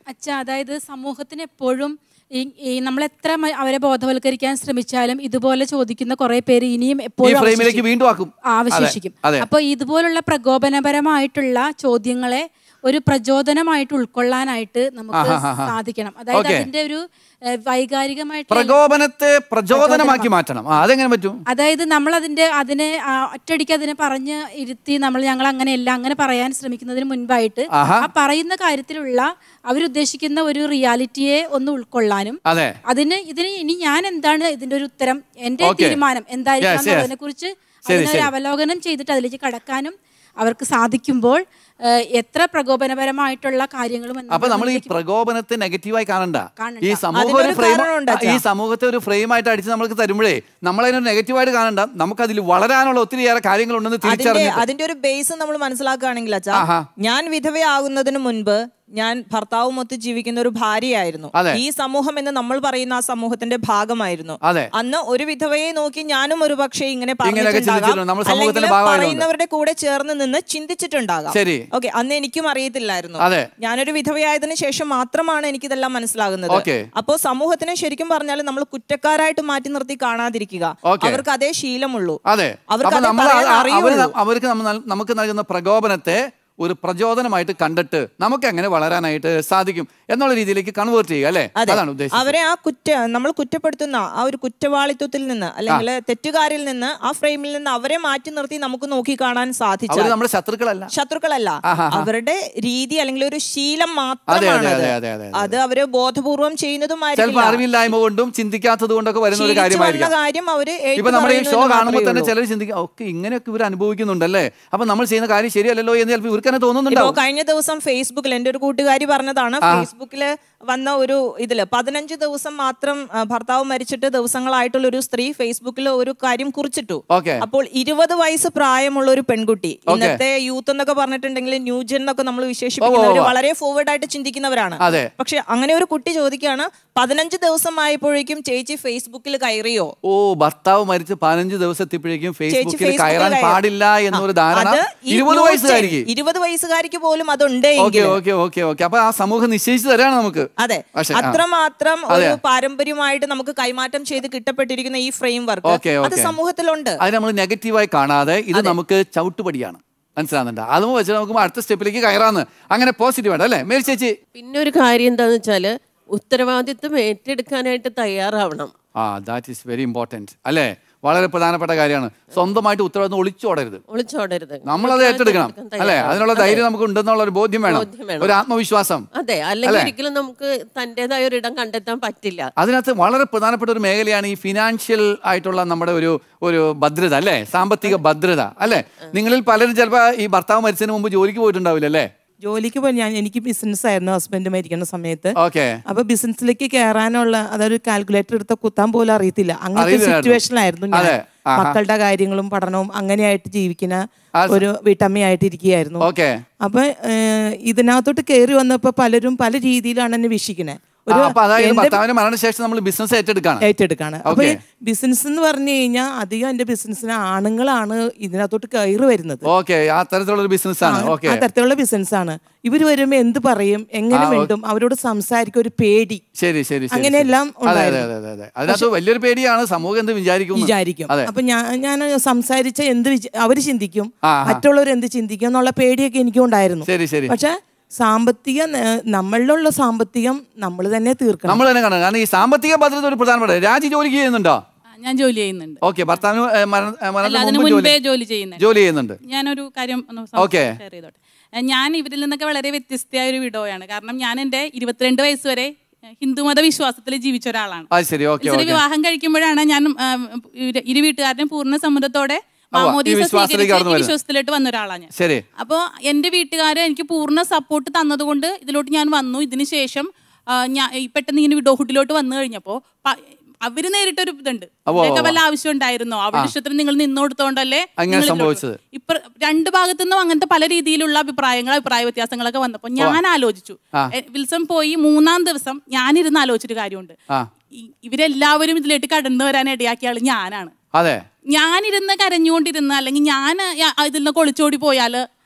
അച്ഛ അതായത് സമൂഹത്തിന് എപ്പോഴും ഈ ഈ നമ്മൾ എത്ര മ- അവരെ ബോധവൽക്കരിക്കാൻ ശ്രമിച്ചാലും ഇതുപോലെ ചോദിക്കുന്ന കുറെ പേര് ഇനിയും ഈ എപ്പോഴും ഫ്രെയിമിലേക്ക് അവശേഷിക്കും. വീണ്ടും ആക്കും ആ, അവശേഷിക്കും അതെ, അതെ. അപ്പോൾ ഇതുപോലുള്ള പ്രകോപനപരമായിട്ടുള്ള ചോദ്യങ്ങളെ ഒരു പ്രചോദനമായിട്ട് ഉൾക്കൊള്ളാനായിട്ട് നമുക്ക് ആഹാഹാഹാ. സാധിക്കണം അതായത് Okay. അതിന്റെ ഒരു ഏഹ്, വൈകാരികമായിട്ടുള്ള പ്രകോപനത്തെ പ്രചോദനമാക്കി മാറ്റണം ആ അതെങ്ങനെ പറ്റും അതായത് നമ്മൾ അതിന്റെ അതിനെ ആ, ഒറ്റയടിക്ക് അതിനെ പറഞ്ഞ് ഇരുത്തി നമ്മൾ ഞങ്ങൾ അങ്ങനെയല്ല അങ്ങനെ പറയാൻ ശ്രമിക്കുന്നതിന് മുൻപായിട്ട് ആഹാ. ആ പറയുന്ന കാര്യത്തിലുള്ള അവരുദ്ദേശിക്കുന്ന ഒരു റിയാലിറ്റിയെ ഒന്ന് ഉൾക്കൊള്ളാനും അതെ അതിന് ഇതിന് ഇനി ഞാൻ എന്താണ് ഇതിന്റെ ഒരു ഉത്തരം എന്റെ Okay. തീരുമാനം എന്തായിരിക്കണം Yes, yes. എന്നുള്ളതിനെ കുറിച്ച് ശരി, അതിനൊരു ശരി. അവലോകനം ചെയ്തിട്ട് അതിലേക്ക് കടക്കാനും അവർക്ക് സാധിക്കുമ്പോൾ ഏഹ്, എത്ര പ്രകോപനപരമായിട്ടുള്ള കാര്യങ്ങളും അപ്പൊ നമ്മൾ ഈ പ്രകോപനത്തെ നെഗറ്റീവായി കാണണ്ട കാണണ്ട. ഈ സമൂഹം അതിനൊരു ഒരു ഫ്രെയിം കാരണമുണ്ട് അച്ഛാ. ഈ സമൂഹത്തെ ഒരു ഫ്രെയിം ആയിട്ട് അടിച്ച് നമ്മൾക്ക് തരുമ്പോഴേ നമ്മളതിനൊരു നെഗറ്റീവായിട്ട് കാണണ്ട നമുക്ക് അതിൽ വളരാനുള്ള ഒത്തിരിയേറെ കാര്യങ്ങളുണ്ടെന്ന് അതിന്റെ തിരിച്ചറിഞ്ഞു അതിന്റെ ഒരു ബേസ് നമ്മൾ മനസ്സിലാക്കുകയാണെങ്കിൽ അച്ഛാ ആഹാ. ഞാൻ വിധവയാകുന്നതിന് മുൻപ് ഞാൻ ഭർത്താവുമൊത്ത് ജീവിക്കുന്ന ഒരു ഭാര്യയായിരുന്നു അതെ. ഈ സമൂഹം എന്ന് നമ്മൾ പറയുന്ന ആ സമൂഹത്തിന്റെ ഭാഗമായിരുന്നു അതെ. അന്ന് ഒരു വിധവയെ നോക്കി ഞാനും ഒരു പക്ഷേ ഇങ്ങനെ ഇങ്ങനെയൊക്കെ ചിന്തിച്ചിട്ടുണ്ട്. നമ്മൾ സമൂഹത്തിന്റെ അല്ലെങ്കിൽ ഭാഗമായതുകൊണ്ട്. പറയുന്നവരുടെ കൂടെ ചേർന്ന് നിന്ന് ചിന്തിച്ചിട്ടുണ്ടാകാം ശരി. ഓക്കെ അന്ന് എനിക്കും അറിയത്തില്ലായിരുന്നു അതെ. ഞാനൊരു വിധവയായതിനു ശേഷം മാത്രമാണ് എനിക്കിതെല്ലാം മനസ്സിലാകുന്നത് Okay. അപ്പോ സമൂഹത്തിനെ ശരിക്കും പറഞ്ഞാൽ നമ്മൾ കുറ്റക്കാരായിട്ട് മാറ്റി നിർത്തി കാണാതിരിക്കുക Okay. അവർക്ക് അതേ ശീലമുള്ളൂ അതെ അവർക്ക് അപ്പൊ അതേ നമ്മൾ പറയാൻ ആ- അവര് അറിയുള്ളൂ. അവർക്ക് നമ്മ നൽ- നമുക്ക് നൽകുന്ന പ്രകോപനത്തെ ഒരു പ്രചോദനമായിട്ട് കണ്ടിട്ട് നമുക്ക് എങ്ങനെ വളരാനായിട്ട് സാധിക്കും എന്നുള്ള രീതിയിലേക്ക് കൺവേർട്ട് ചെയ്യുക അല്ലേ അതെ. അതാണ് ഉദ്ദേശിച്ചത് അവരെ ആ കുറ്റ നമ്മൾ കുറ്റപ്പെടുത്തുന്ന ആ ഒരു കുറ്റവാളിത്വത്തിൽ നിന്ന് അല്ലെങ്കിൽ തെറ്റുകാരിൽ നിന്ന് ആ ഫ്രെയിമിൽ നിന്ന് അവരെ മാറ്റി നിർത്തി നമുക്ക് നോക്കി കാണാൻ അവര് സാധിച്ചാൽ നമ്മുടെ ശത്രുക്കളല്ല ശത്രുക്കളല്ല ആഹാ. അവരുടെ രീതി അല്ലെങ്കിൽ ഒരു ശീലം അതെ, മാത്രമാണ് അതെ, അതെ, അതെ, അത് അവര് ബോധപൂർവം ചിലപ്പോൾ ചെയ്യുന്നതുമായിരിക്കില്ല അറിവില്ലായ്മ കൊണ്ടും ചിന്തിക്കാത്തത് കൊണ്ടൊക്കെ വരുന്ന ഒരു ശീലിച്ചു വന്ന കാര്യമായിരിക്കാം കാര്യം അവര് ഏറ്റു ഇപ്പൊ നമ്മുടെ ഈ പറയുന്നു ഷോ എന്ന് കാണുമ്പോൾ മാത്രമേ തന്നെ ഉള്ളൂ. ചിലർ ചിന്തിക്കും ഓക്കെ ഇങ്ങനെയൊക്കെ ഇവർ അനുഭവിക്കുന്നുണ്ടല്ലേ അപ്പൊ നമ്മൾ ചെയ്യുന്ന കാര്യം ശരിയല്ലല്ലോ എന്ന് ചിലപ്പോൾ ഇവർക്ക് തന്നെ ഇപ്പോ തോന്നുന്നുണ്ടാവും കഴിഞ്ഞ ദിവസം ഫേസ്ബുക്കിൽ എന്റെ ഒരു കൂട്ടുകാരി പറഞ്ഞതാണ് ഫേസ്ബുക്കില് വന്ന ഒരു ഇതില് പതിനഞ്ച് ദിവസം മാത്രം ആ, ഭർത്താവ് മരിച്ചിട്ട് ദിവസങ്ങളായിട്ടുള്ള ഒരു സ്ത്രീ ഫേസ്ബുക്കിൽ ഒരു കാര്യം കുറിച്ചിട്ടു Okay. അപ്പോൾ ഇരുപത് വയസ്സ് പ്രായമുള്ള ഒരു പെൺകുട്ടി ഇന്നത്തെ യൂത്ത് എന്നൊക്കെ പറഞ്ഞിട്ടുണ്ടെങ്കിൽ ന്യൂജൻ എന്നൊക്കെ നമ്മൾ വിശേഷിപ്പിക്കുന്നവർ ഉവ്വ്. വളരെ ഫോർവേഡ് ആയിട്ട് ചിന്തിക്കുന്നവരാണ് അതെ. പക്ഷെ അങ്ങനെ ഒരു കുട്ടി ചോദിക്കുകയാണ് പതിനഞ്ച് ദിവസം ആയപ്പോഴേക്കും ചേച്ചി ഫേസ്ബുക്കിൽ കയറിയോ ഓ ഭർത്താവ് മരിച്ച് പതിനഞ്ച് ദിവസം എത്തിയപ്പോഴേക്കും ചേച്ചി ഫേസ്ബുക്കിൽ ഫേസ്ബുക്കിൽ കയറാൻ കയറി. പാടില്ല എന്നൊരു ധാരണ അത് ഈ ഇരുപത് ന്യൂജൻ, വയസ്സുകാരിക്ക് ഇരുപത് വയസ്സുകാരിക്ക് പോലും അതുണ്ട് ഓക്കെ എങ്കിൽ ഓക്കെ ഓക്കെ ഓക്കെ അപ്പൊ ആ സമൂഹം നിശ്ചയിച്ചു തരാണ് നമുക്ക് അതെ പക്ഷേ, ആ. അത്രമാത്രം അതെ. ഒരു പാരമ്പര്യമായിട്ട് നമുക്ക് കൈമാറ്റം ചെയ്ത് കിട്ടപ്പെട്ടിരിക്കുന്ന ഈ ഫ്രെയിം വർക്ക് ഓക്കെ അത് ഓക്കെ സമൂഹത്തിലുണ്ട് അത് നമ്മൾ നെഗറ്റീവായി കാണാതെ ഇത് നമുക്ക് ചവിട്ടുപടിയാണ് മനസ്സിലാകുന്നുണ്ട് അതും വെച്ച് നമുക്ക് അടുത്ത സ്റ്റെപ്പിലേക്ക് കയറാന്ന് അങ്ങനെ പോസിറ്റീവ് ആണ് അല്ലേ മേരി ചേച്ചി പിന്നെ ഒരു കാര്യം എന്താന്ന് വെച്ചാല് ഉത്തരവാദിത്വം ഏറ്റെടുക്കാനായിട്ട് തയ്യാറാവണം ആ ദാറ്റ് ഈസ് വെരി ഇമ്പോർട്ടൻറ്റ് അല്ലേ വളരെ പ്രധാനപ്പെട്ട കാര്യമാണ് സ്വന്തമായിട്ട് ഉത്തരവാദിത്വം ഒളിച്ചോടരുത് ഒളിച്ചോടരുത് നമ്മളത് ഏറ്റെടുക്കണം എടുക്കാൻ അല്ലേ തയ്യാറാവണം. അതിനുള്ള ധൈര്യം നമുക്ക് ഉണ്ടെന്നുള്ള ഒരു ബോധ്യം വേണം ബോധ്യം വേണം. ഒരു ആത്മവിശ്വാസം അതെ അല്ലെങ്കിൽ അല്ലേ? ഒരിക്കലും നമുക്ക് തന്റേതായ ഒരു ഇടം കണ്ടെത്താൻ പറ്റില്ല അതിനകത്ത് വളരെ പ്രധാനപ്പെട്ട ഒരു മേഖലയാണ് ഈ ഫിനാൻഷ്യൽ ആയിട്ടുള്ള നമ്മുടെ ഒരു ഒരു ഭദ്രത അല്ലേ സാമ്പത്തിക ഭദ്രത അല്ലേ നിങ്ങളിൽ പലരും ചിലപ്പോൾ ഈ ഭർത്താവ് മരിച്ചതിന് മുമ്പ് ജോലിക്ക് പോയിട്ടുണ്ടാവില്ല അല്ലേ ജോലിക്ക് പോയി ഞാൻ എനിക്ക് ബിസിനസ് ആയിരുന്നു ഹസ്ബൻഡ് മരിക്കുന്ന സമയത്ത് ഓക്കെ അപ്പൊ ബിസിനസ്സിലേക്ക് കയറാനുള്ള അതൊരു കാൽക്കുലേറ്റർ എടുത്ത കുത്താൻ പോലും അറിയത്തില്ല അങ്ങനത്തെ അറിയില്ലായിരുന്നു. സിറ്റുവേഷനിലായിരുന്നു ഞാൻ അതെ. ആഹാ. മക്കളുടെ കാര്യങ്ങളും പഠനവും അങ്ങനെയായിട്ട് ജീവിക്കുന്ന ആ, ഒരു വീട്ടമ്മയായിട്ട് ഇരിക്കുകയായിരുന്നു ഓക്കെ അപ്പൊ ഏഹ്, ഇതിനകത്തോട്ട് കയറി വന്നപ്പോ പലരും പല രീതിയിലാണ് എന്നെ വീക്ഷിക്കണേ ഒരു അപ്പൊ അതായത് എന്റെ ഭർത്താവിന്റെ മരണശേഷം നമ്മൾ ബിസിനസ് ഏറ്റെടുക്കാണ് ഏറ്റെടുക്കാണ് അപ്പൊ Okay. ബിസിനസ് എന്ന് പറഞ്ഞു കഴിഞ്ഞാൽ അധികം എന്റെ ബിസിനസ്സിന് ആണുങ്ങളാണ് ഇതിനകത്തോട്ട് കയറി വരുന്നത് ഓക്കെ ആ തരത്തിലുള്ള ഒരു ബിസിനസ് ആണ് ആ, ഓക്കെ ആ തരത്തിലുള്ള ബിസിനസ് ആണ് ഇവര് വരുമ്പോ എന്ത് പറയും എങ്ങനെ ആ, ഓ- മിണ്ടും അവരോട് സംസാരിക്കും ഒരു പേടി ശരി ശരി ശരി, അങ്ങനെയെല്ലാം ശരി. അതെ അതെ ഉണ്ടായിരുന്നു. അതെ അതെ അതിനകത്ത് വലിയൊരു പേടിയാണ് സമൂഹം എന്ത് വിചാരിക്കും എന്ന്. വിചാരിക്കും അതെ അപ്പൊ ഞാൻ ഞാൻ സംസാരിച്ച എന്ത് വിച- അവര് ചിന്തിക്കും ആ, ആ. മറ്റുള്ളവർ എന്ത് ചിന്തിക്കും എന്നുള്ള പേടിയൊക്കെ എനിക്കും ഉണ്ടായിരുന്നു ശരി ശരി പക്ഷെ സാമ്പത്തിക നേ- നമ്മളിലുള്ള സാമ്പത്തികം നമ്മൾ തന്നെ തീർക്കണം നമ്മൾ തന്നെ കാണണം കാരണം ഈ സാമ്പത്തിക ഭദ്രത ഒരു പ്രധാനപ്പെട്ട രാജി ജോലിക്ക് ചെയ്യുന്നുണ്ടോ ആ, ഞാൻ ജോലി ചെയ്യുന്നുണ്ട് ഓക്കെ ഭർത്താവിന് ഏ, മരണ- ഏ, അല്ല മരണത്തിന് അതിന് മുമ്പ് മുൻപേ ജോലി ജോലി ചെയ്യുന്നുണ്ട് ജോലി ചെയ്യുന്നുണ്ട് ഞാനൊരു കാര്യം ഒന്ന് Okay. ഷെയർ ചെയ്തോട്ടെ ഏ, ഞാൻ ഇവരിൽ നിന്നൊക്കെ വളരെ വ്യത്യസ്തയായ ഒരു വിഡോയാണ് കാരണം ഞാൻ എൻ്റെ ഇരുപത്തിരണ്ട് വയസ്സ് വരെ ഏ, ഹിന്ദുമത വിശ്വാസത്തിൽ ജീവിച്ച ഒരാളാണ് അത് ശരി ഓക്കെ ഇതിന് ഓക്കെ വിവാഹം കഴിക്കുമ്പോഴാണ് ഞാൻ ആ, ഇരു ഇരു വീട്ടുകാരുടെയും പൂർണ്ണ സമ്മതത്തോടെ ഈ മാമോദീസ വിശ്വാസത്തിലേക്ക് സ്വീകരിച്ച് കടന്നു ഈ വരുന്നത്. വിശ്വാസത്തിലോട്ട് വന്ന ഒരാളാണ് ഞാൻ ശരി അപ്പോൾ എൻ്റെ വീട്ടുകാർ എനിക്ക് പൂർണ്ണ സപ്പോർട്ട് തന്നതുകൊണ്ട് ഇതിലോട്ട് ഞാൻ വന്നു ഇതിന് ശേഷം ആ, ഞാൻ ഈ പെട്ടെന്ന് ഇങ്ങനെ വിഡോഹുഡിലോട്ട് വന്നു കഴിഞ്ഞപ്പോൾ അവര് നേരിട്ടൊരു ഇതുണ്ട് അവ്വ, ഇതിനൊക്കെ അവ്വ. വല്ല ആവശ്യം ഉണ്ടായിരുന്നോ അവരുടെ ഇഷ്ടത്തിന് നിങ്ങൾ നിന്നോടുത്തോണ്ടല്ലേ അങ്ങനെ നിങ്ങൾ ഇതിലോട്ട് സംഭവിച്ചത്. ഇപ്പൊ രണ്ട് ഭാഗത്തു നിന്നും അങ്ങനത്തെ പല രീതിയിലുള്ള അഭിപ്രായങ്ങൾ അഭിപ്രായ വ്യത്യാസങ്ങളൊക്കെ വന്നപ്പോൾ ഞാൻ ആലോചിച്ചു ആ. എ, വിൽസൺ പോയി മൂന്നാം ദിവസം ഞാനിരുന്ന് ആലോചിച്ചൊരു കാര്യമുണ്ട് ആ ഈ- ഇവരെല്ലാവരും ഇതിലേക്ക് കടന്നു വരാൻ ഇടയാക്കിയ ആള് ഞാനാണ് അതെ ഞാനിരുന്ന് കരഞ്ഞുകൊണ്ടിരുന്ന് അല്ലെങ്കിൽ ഞാൻ യ- ഇതിൽ നിന്ന് ഒളിച്ചോടി പോയാൽ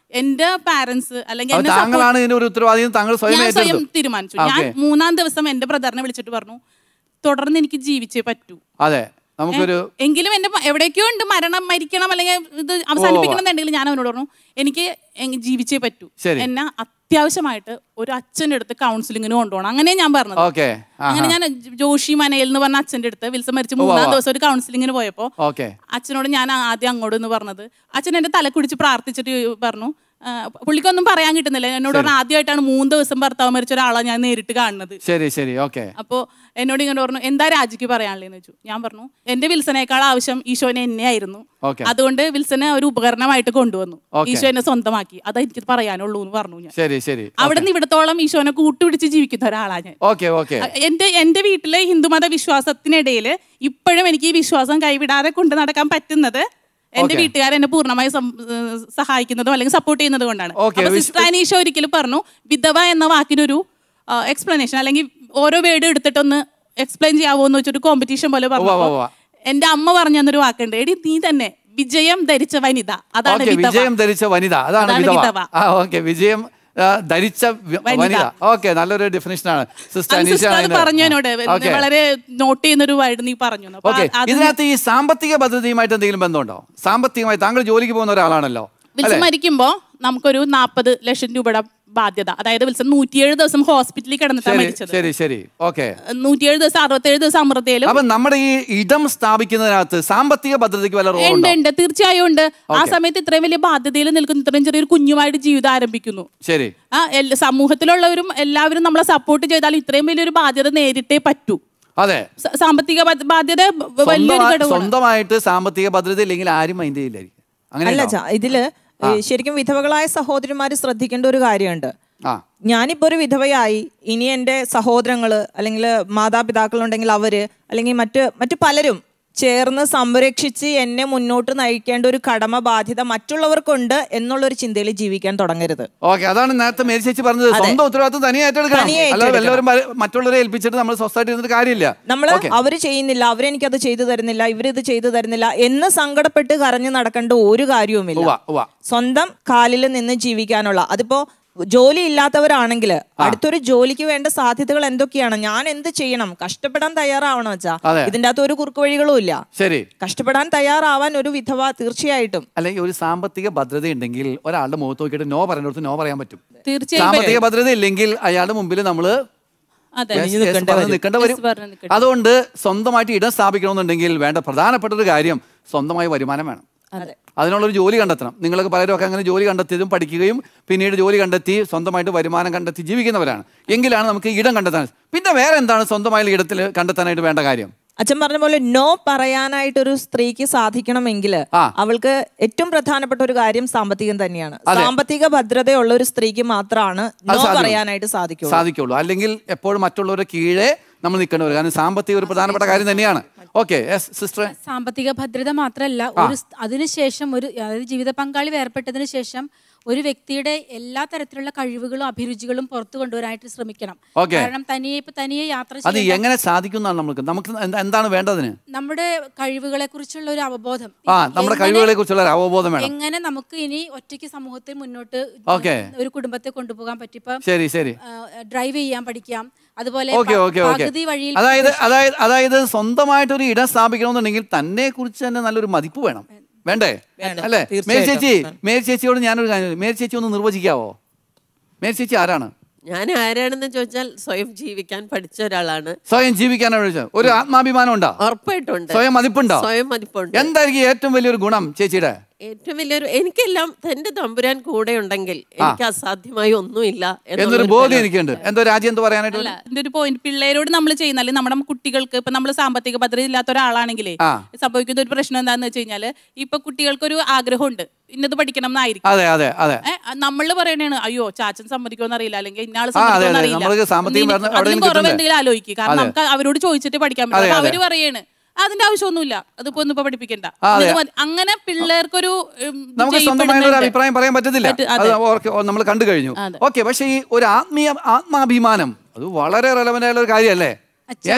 എന്റെ പാരന്റ്സ് അല്ലെങ്കിൽ അപ്പൊ എന്നെ support- താങ്കളാണ് ഇതിന്റെ ഒരു ഉത്തരവാദിയും താങ്കൾ സ്വയം ഞാൻ സ്വയം ഏറ്റെടുത്തു തീരുമാനിച്ചു ആ, ഞാൻ okay. മൂന്നാം ദിവസം എന്റെ ബ്രദറിനെ വിളിച്ചിട്ട് പറഞ്ഞു തുടർന്ന് എനിക്ക് ജീവിച്ചേ പറ്റൂ അതെ നമുക്കൊരു എങ്കിലും എന്റെ മ- എവിടേക്കോ ഉണ്ട് മരണം മരിക്കണം അല്ലെങ്കിൽ ഇത് അവസാനിപ്പിക്കണം എന്നുണ്ടെങ്കിൽ ഞാൻ അവനോട് പറഞ്ഞു എനിക്ക് എങ് ജീവിച്ചേ പറ്റൂ ശരി. എന്നെ അത്യാവശ്യമായിട്ട് ഒരു അച്ഛൻ്റെ അടുത്ത് കൗൺസിലിങ്ങിന് കൊണ്ടുപോകണം അങ്ങനെ ഞാൻ പറഞ്ഞത് ഓക്കെ അങ്ങനെ ഞാൻ ജോഷി മനയിൽ എന്ന് പറഞ്ഞ അച്ഛൻ്റെ അടുത്ത് വിൽസം മരിച്ച് മൂന്നാം ഉവ്വ. ദിവസം ഒരു കൗൺസിലിങ്ങിന് പോയപ്പോ ഓക്കെ അച്ഛനോട് ഞാൻ ആദ്യം അങ്ങോട്ട് എന്ന് പറഞ്ഞത് അച്ഛൻ എന്റെ തല കുടിച്ച് പ്രാർത്ഥിച്ചിട്ട് പറഞ്ഞു ആ, പുള്ളിക്കൊന്നും പറയാൻ കിട്ടുന്നില്ല എന്നോട് പറഞ്ഞു ആദ്യമായിട്ടാണ് മൂന്ന് ദിവസം ഭർത്താവ് മരിച്ച ഒരാളെ ഞാൻ നേരിട്ട് കാണുന്നത് ശരി ശരി ഓക്കെ അപ്പോ എന്നോട് ഇങ്ങനെ പറഞ്ഞു എന്താ രാജിക്ക് പറയാനുള്ളതെന്ന് വെച്ചു ഞാൻ പറഞ്ഞു എന്റെ വിൽസനേക്കാൾ ആവശ്യം ഈശോനെ എന്നെയായിരുന്നു ഓക്കെ അതുകൊണ്ട് വിൽസനെ ഒരു ഉപകരണമായിട്ട് കൊണ്ടുവന്നു Okay. ഈശോ എന്നെ സ്വന്തമാക്കി അതാ എനിക്ക് പറയാനുള്ളൂ എന്ന് പറഞ്ഞു ഞാൻ ശരി ശരി അവിടെ നിന്ന് ഇവിടത്തോളം ഈശോനെ കൂട്ടുപിടിച്ച് ജീവിക്കുന്ന ഒരാളാണ് ഞാൻ ഓക്കെ ഓക്കെ അ- എന്റെ എന്റെ വീട്ടിലെ ഹിന്ദുമത വിശ്വാസത്തിനിടയിൽ ഇപ്പോഴും എനിക്ക് ഈ വിശ്വാസം കൈവിടാതെ കൊണ്ടു നടക്കാൻ പറ്റുന്നത് എന്റെ Okay. വീട്ടുകാർ എന്നെ പൂർണ്ണമായി സം- ഏഹ് സഹായിക്കുന്നതും അല്ലെങ്കിൽ സപ്പോർട്ട് ചെയ്യുന്നത് കൊണ്ടാണ് Okay, അപ്പൊ വിശ്- സിസ്റ്റർ അനീഷ ഒരിക്കലും പറഞ്ഞു വിധവ എന്ന വാക്കിനൊരു എക്സ്പ്ലനേഷൻ അല്ലെങ്കിൽ ഓരോ വേർഡ് എടുത്തിട്ടൊന്ന് എക്സ്പ്ലെയിൻ ചെയ്യാവോ എന്ന് വെച്ചൊരു കോമ്പറ്റീഷൻ പോലെ ഉവ്വ, ഉവ്വ, പറഞ്ഞു ഉവ്വ. എന്റെ അമ്മ പറഞ്ഞു തന്നൊരു വാക്കുണ്ട് എടി നീ തന്നെ വിജയം ധരിച്ച വനിത അതാണ് ഓക്കെ വിധവ വിജയം ധരിച്ച വനിത അതാണ് അതാണ് വിധവ വിധവ. ആ ഓക്കെ വിജയം ആ, ധരിച്ച വി- വനിത. വനിത ഓക്കെ നല്ലൊരു ഡെഫിനേഷൻ ആണ് സിസ്റ്റർ അത് സിസ്റ്റർ അത് പറഞ്ഞു എന്നോട് ഓക്കെ വളരെ നോട്ട് ചെയ്യുന്നൊരു വേർഡ് നീ പറഞ്ഞു അപ്പൊ ഓക്കെ അത് ഇതിനകത്ത് ഈ സാമ്പത്തിക പദ്ധതിയുമായിട്ട് എന്തെങ്കിലും ബന്ധമുണ്ടോ സാമ്പത്തികമായി താങ്കൾ ജോലിക്ക് പോകുന്ന ഒരാളാണല്ലോ വിൽസൺ അല്ലേ മരിക്കുമ്പോ നമുക്കൊരു നാൽപ്പത് ലക്ഷം രൂപയുടെ ബാധ്യത അതായത് വിൽസൺ നൂറ്റിയേഴ് ദിവസം ഹോസ്പിറ്റലിൽ കിടന്നിട്ടാണ് ശരി മരിച്ചത് ശരി ശരി ഓക്കെ നൂറ്റിയേഴ് ദിവസം അറുപത്തേഴ് ദിവസം അമൃതയിലും അപ്പൊ നമ്മുടെ ഈ ഇടം സ്ഥാപിക്കുന്നതിനകത്ത് സാമ്പത്തിക പദ്ധതിക്ക് വല്ല റോൾ ഉണ്ട് ഉണ്ടോ ഉണ്ട് തീർച്ചയായും ഉണ്ട് ആ Okay. സമയത്ത് ഇത്രയും വലിയ ബാധ്യതയിൽ നിൽക്കുന്ന ഇത്രയും ചെറിയൊരു കുഞ്ഞുമായിട്ട് ജീവിതം ആരംഭിക്കുന്നു ശരി ആ എല്ലാ- സമൂഹത്തിലുള്ളവരും എല്ലാവരും നമ്മളെ സപ്പോർട്ട് ചെയ്താൽ ഇത്രയും വലിയൊരു ബാധ്യത നേരിട്ടേ പറ്റൂ അതെ സ- സാമ്പത്തിക ബാ- ബാധ്യത വ- വലിയൊരു സ്വന്തമാ- ഘടകമാണ് സ്വന്തമായിട്ട് സാമ്പത്തിക ഭദ്രത ഇല്ലെങ്കിൽ ആരും മൈൻഡ് ചെയ്യില്ലായിരിക്കും അങ്ങനെ അല്ല ഉണ്ടോ? ചാ, ഇതില് ഈ ശരിക്കും വിധവകളായ സഹോദരിമാര് ശ്രദ്ധിക്കേണ്ട ഒരു കാര്യമുണ്ട് ആ ഞാനിപ്പോ ഒരു വിധവയായി ഇനി എൻ്റെ സഹോദരങ്ങള് അല്ലെങ്കിൽ മാതാപിതാക്കളുണ്ടെങ്കിൽ അവര് അല്ലെങ്കിൽ മറ്റ് മറ്റു പലരും ചേർന്ന് സംരക്ഷിച്ച് എന്നെ മുന്നോട്ട് നയിക്കേണ്ട ഒരു കടമ ബാധ്യത മറ്റുള്ളവർക്കുണ്ട് എന്നുള്ളൊരു ചിന്തയിൽ ജീവിക്കാൻ തുടങ്ങരുത് ഓക്കെ അതാണ് നേരത്തെ മേരി ചേച്ചി പറഞ്ഞത് അതെ. സ്വന്തം ഉത്തരവാദിത്വം തനിയെ ഏറ്റെടുക്കണം തനിയെ അല്ലാതെ ഏറ്റെടുക്കണം. എല്ലാവരും മ- മറ്റുള്ളവരെ ഏൽപ്പിച്ചിട്ട് നമ്മൾ സ്വസ്ഥമായിട്ട് ഇരുന്നിട്ട് കാര്യമില്ല നമ്മൾ Okay. അവര് ചെയ്യുന്നില്ല അവരെനിക്കത് ചെയ്തു തരുന്നില്ല ഇവരിത് ചെയ്തു തരുന്നില്ല എന്ന് സങ്കടപ്പെട്ട് കരഞ്ഞു നടക്കേണ്ട ഒരു കാര്യവുമില്ല ഉവ്വ, ഉവ്വ. സ്വന്തം കാലിൽ നിന്ന് ജീവിക്കാനുള്ള അതിപ്പോ ജോലി ഇല്ലാത്തവരാണെങ്കിൽ അടുത്തൊരു ജോലിക്ക് വേണ്ട സാധ്യതകൾ എന്തൊക്കെയാണ് ഞാൻ എന്ത് ചെയ്യണം കഷ്ടപ്പെടാൻ തയ്യാറാവണം വെച്ചാ അതെ. ഇതിന്റെ അകത്ത് ഒരു കുറുക്ക് വഴികളും ഇല്ല ശരി കഷ്ടപ്പെടാൻ തയ്യാറാവാൻ ഒരു വിധവ തീർച്ചയായിട്ടും അല്ലെങ്കിൽ ഒരു സാമ്പത്തിക ഭദ്രത ഉണ്ടെങ്കിൽ ഒരാളുടെ മുഖത്ത് നോക്കിയിട്ട് നോ പറയുന്നിടത്ത് നോ പറയാൻ പറ്റും തീർച്ചയായും സാമ്പത്തിക വരും. ഭദ്രത ഇല്ലെങ്കിൽ അയാളുടെ മുമ്പിൽ നമ്മള് അതെ yes, yes പറഞ്ഞ് നിൽക്കേണ്ട വരും Yes പറഞ്ഞ് നിൽക്കേണ്ടി അതുകൊണ്ട് സ്വന്തമായിട്ട് ഇടം സ്ഥാപിക്കണമെന്നുണ്ടെങ്കിൽ വേണ്ട പ്രധാനപ്പെട്ട ഒരു കാര്യം സ്വന്തമായി വരുമാനം വേണം അതിനുള്ളൊരു ജോലി കണ്ടെത്തണം നിങ്ങളൊക്കെ പലരും അങ്ങനെ ജോലി കണ്ടെത്തിയതും പഠിക്കുകയും പിന്നീട് ജോലി കണ്ടെത്തി സ്വന്തമായിട്ട് വരുമാനം കണ്ടെത്തി ജീവിക്കുന്നവരാണ് എങ്കിലാണ് നമുക്ക് ഇടം കണ്ടെത്താൻ പിന്നെ വേറെ എന്താണ് സ്വന്തമായ ഇടത്തിൽ കണ്ടെത്താനായിട്ട് വേണ്ട കാര്യം അച്ഛൻ പറഞ്ഞ പോലെ നോ പറയാനായിട്ട് ഒരു സ്ത്രീക്ക് സാധിക്കണമെങ്കിൽ ആ. അവൾക്ക് ഏറ്റവും പ്രധാനപ്പെട്ട ഒരു കാര്യം സാമ്പത്തികം തന്നെയാണ് അതെ. സാമ്പത്തിക ഭദ്രതയുള്ള ഒരു സ്ത്രീക്ക് മാത്രമാണ് അത് നോ സാധ്യമല്ല. പറയാനായിട്ട് സാധിക്കുള്ളൂ സാധിക്കുള്ളൂ അല്ലെങ്കിൽ എപ്പോഴും മറ്റുള്ളവരുടെ കീഴെ നമ്മൾ നിൽക്കേണ്ടി വരും കാരണം സാമ്പത്തികം ഒരു പ്രധാനപ്പെട്ട കാര്യം തന്നെയാണ് ഓക്കെ സിസ്റ്റർ സാമ്പത്തിക ഭദ്രത മാത്രമല്ല ഒരു സ്- അതിനുശേഷം ഒരു അതായത് ജീവിത പങ്കാളി വേർപെട്ടതിന് ശേഷം ഒരു വ്യക്തിയുടെ എല്ലാ തരത്തിലുള്ള കഴിവുകളും അഭിരുചികളും പുറത്തു കൊണ്ടുവരാനായിട്ട് ശ്രമിക്കണം Okay. കാരണം തനിയെ ഇപ്പൊ തനിയെ യാത്ര അത് ചെയ്യേണ്ട എങ്ങനെ സാധിക്കുന്നതാണ് നമുക്ക് നമുക്ക് എന്ത- എന്താണ് വേണ്ടതിന് നമ്മുടെ കഴിവുകളെ കുറിച്ചുള്ള ഒരു അവബോധം ആ നമ്മുടെ എങ്ങനെ- കഴിവുകളെ കുറിച്ചുള്ള ഒരു അവബോധം വേണം എങ്ങനെ നമുക്ക് ഇനി ഒറ്റയ്ക്ക് സമൂഹത്തിൽ മുന്നോട്ട് Okay. ഒരു കുടുംബത്തെ കൊണ്ടുപോകാൻ പറ്റും ഇപ്പൊ ശരി ശരി ഡ്രൈവ് ചെയ്യാൻ പഠിക്കാം അതുപോലെ ഓക്കെ പ- ഓക്കെ ഓക്കെ പകുതി വഴിയിൽ അതായത് അതായത് അതായത് സ്വന്തമായിട്ട് ഒരു ഇടം സ്ഥാപിക്കണമെന്നുണ്ടെങ്കിൽ തന്നെ കുറിച്ച് തന്നെ നല്ലൊരു മതിപ്പ് വേണം വേണ്ടേ അല്ലേ മേരി ചേച്ചി മേരി ചേച്ചിയോട് ഞാനൊരു കാര്യം മേരി ചേച്ചി ഒന്ന് നിർവചിക്കാവോ മേരി ചേച്ചി ആരാണ് ഞാൻ ആരാണെന്ന് ചോദിച്ചാൽ സ്വയം ജീവിക്കാൻ പഠിച്ച ഒരാളാണ് സ്വയം ജീവിക്കാനാണ് വിളിച്ചത് ഒരു ആത്മാഭിമാനം ഉണ്ടോ ഉറപ്പായിട്ടുണ്ട് സ്വയം മതിപ്പുണ്ടോ സ്വയം മതിപ്പുണ്ട് എന്തായിരിക്കും ഏറ്റവും വലിയൊരു ഗുണം ചേച്ചിയുടെ ഏറ്റവും വലിയൊരു എനിക്കെല്ലാം തന്റെ തമ്പുരാൻ കൂടെ ഉണ്ടെങ്കിൽ എനിക്ക് അസാധ്യമായി ഒന്നുമില്ല എന്നൊരു എന്നുള്ളൊരു ബോധ്യം ബലം. എനിക്കുണ്ട് എന്തോ രാജ്യം എന്ത് പറയാനായിട്ട് അല്ല ഇതിന്റെ ഒരു പോയിന്റ് പിള്ളേരോട് നമ്മൾ ചെയ്യുന്ന അല്ലെങ്കിൽ നമ്മുടെ കുട്ടികൾക്ക് ഇപ്പൊ നമ്മൾ സാമ്പത്തിക ഭദ്രത ഇല്ലാത്ത ഒരാളാണെങ്കിലേ ആ. സംഭവിക്കുന്ന ഒരു പ്രശ്നം എന്താന്ന് വെച്ച് കഴിഞ്ഞാല് ഇപ്പൊ കുട്ടികൾക്കൊരു ആഗ്രഹമുണ്ട് ഇന്നത് പഠിക്കണം എന്നായിരിക്കും അതെ അതെ അതെ നമ്മൾ പറയണേണ് അയ്യോ ചാച്ചൻ സമ്മതിക്കുമെന്ന് അറിയില്ല അല്ലെങ്കിൽ ഇന്നാള് ആ, അതെ, അതെ. സമ്മതിക്കുമെന്ന് നമ്മൾക്ക് സാമ്പത്തികം അറിയില്ല പറഞ്ഞ് അവിടെ അതിലും നിന്ന് കുറവ് കിട്ടണ്ടേ? എന്തെങ്കിലും ആലോചിക്കുക കാരണം അതെ. നമുക്ക് അവരോട് ചോദിച്ചിട്ട് പഠിക്കാൻ അതെ, പറ്റും അപ്പൊ അതെ. അവര് പറയാണ് അതിന്റെ ആവശ്യമൊന്നുമില്ല അതിപ്പോ ഒന്നും ഇപ്പൊ പഠിപ്പിക്കണ്ട ആ, അതെ. ഇത് മതി. അങ്ങനെ പിള്ളേർക്കൊരു ഉം, ഇത് നമുക്ക് സ്വന്തമായ ഒരു ചെയ്യപ്പെടുന്നുണ്ട്. അഭിപ്രായം പറയാൻ പറ്റത്തില്ല പറ്റ- അത് അതെ. നമ്മൾ കണ്ടു കഴിഞ്ഞു അതെ. ഓക്കെ പക്ഷെ ഈ ഒരു ആത്മീയ ആത്മാഭിമാനം അത് വളരെ റെലവെന്റ് ആയുള്ള ഒരു കാര്യമല്ലേ അച്ഛാ യെസ്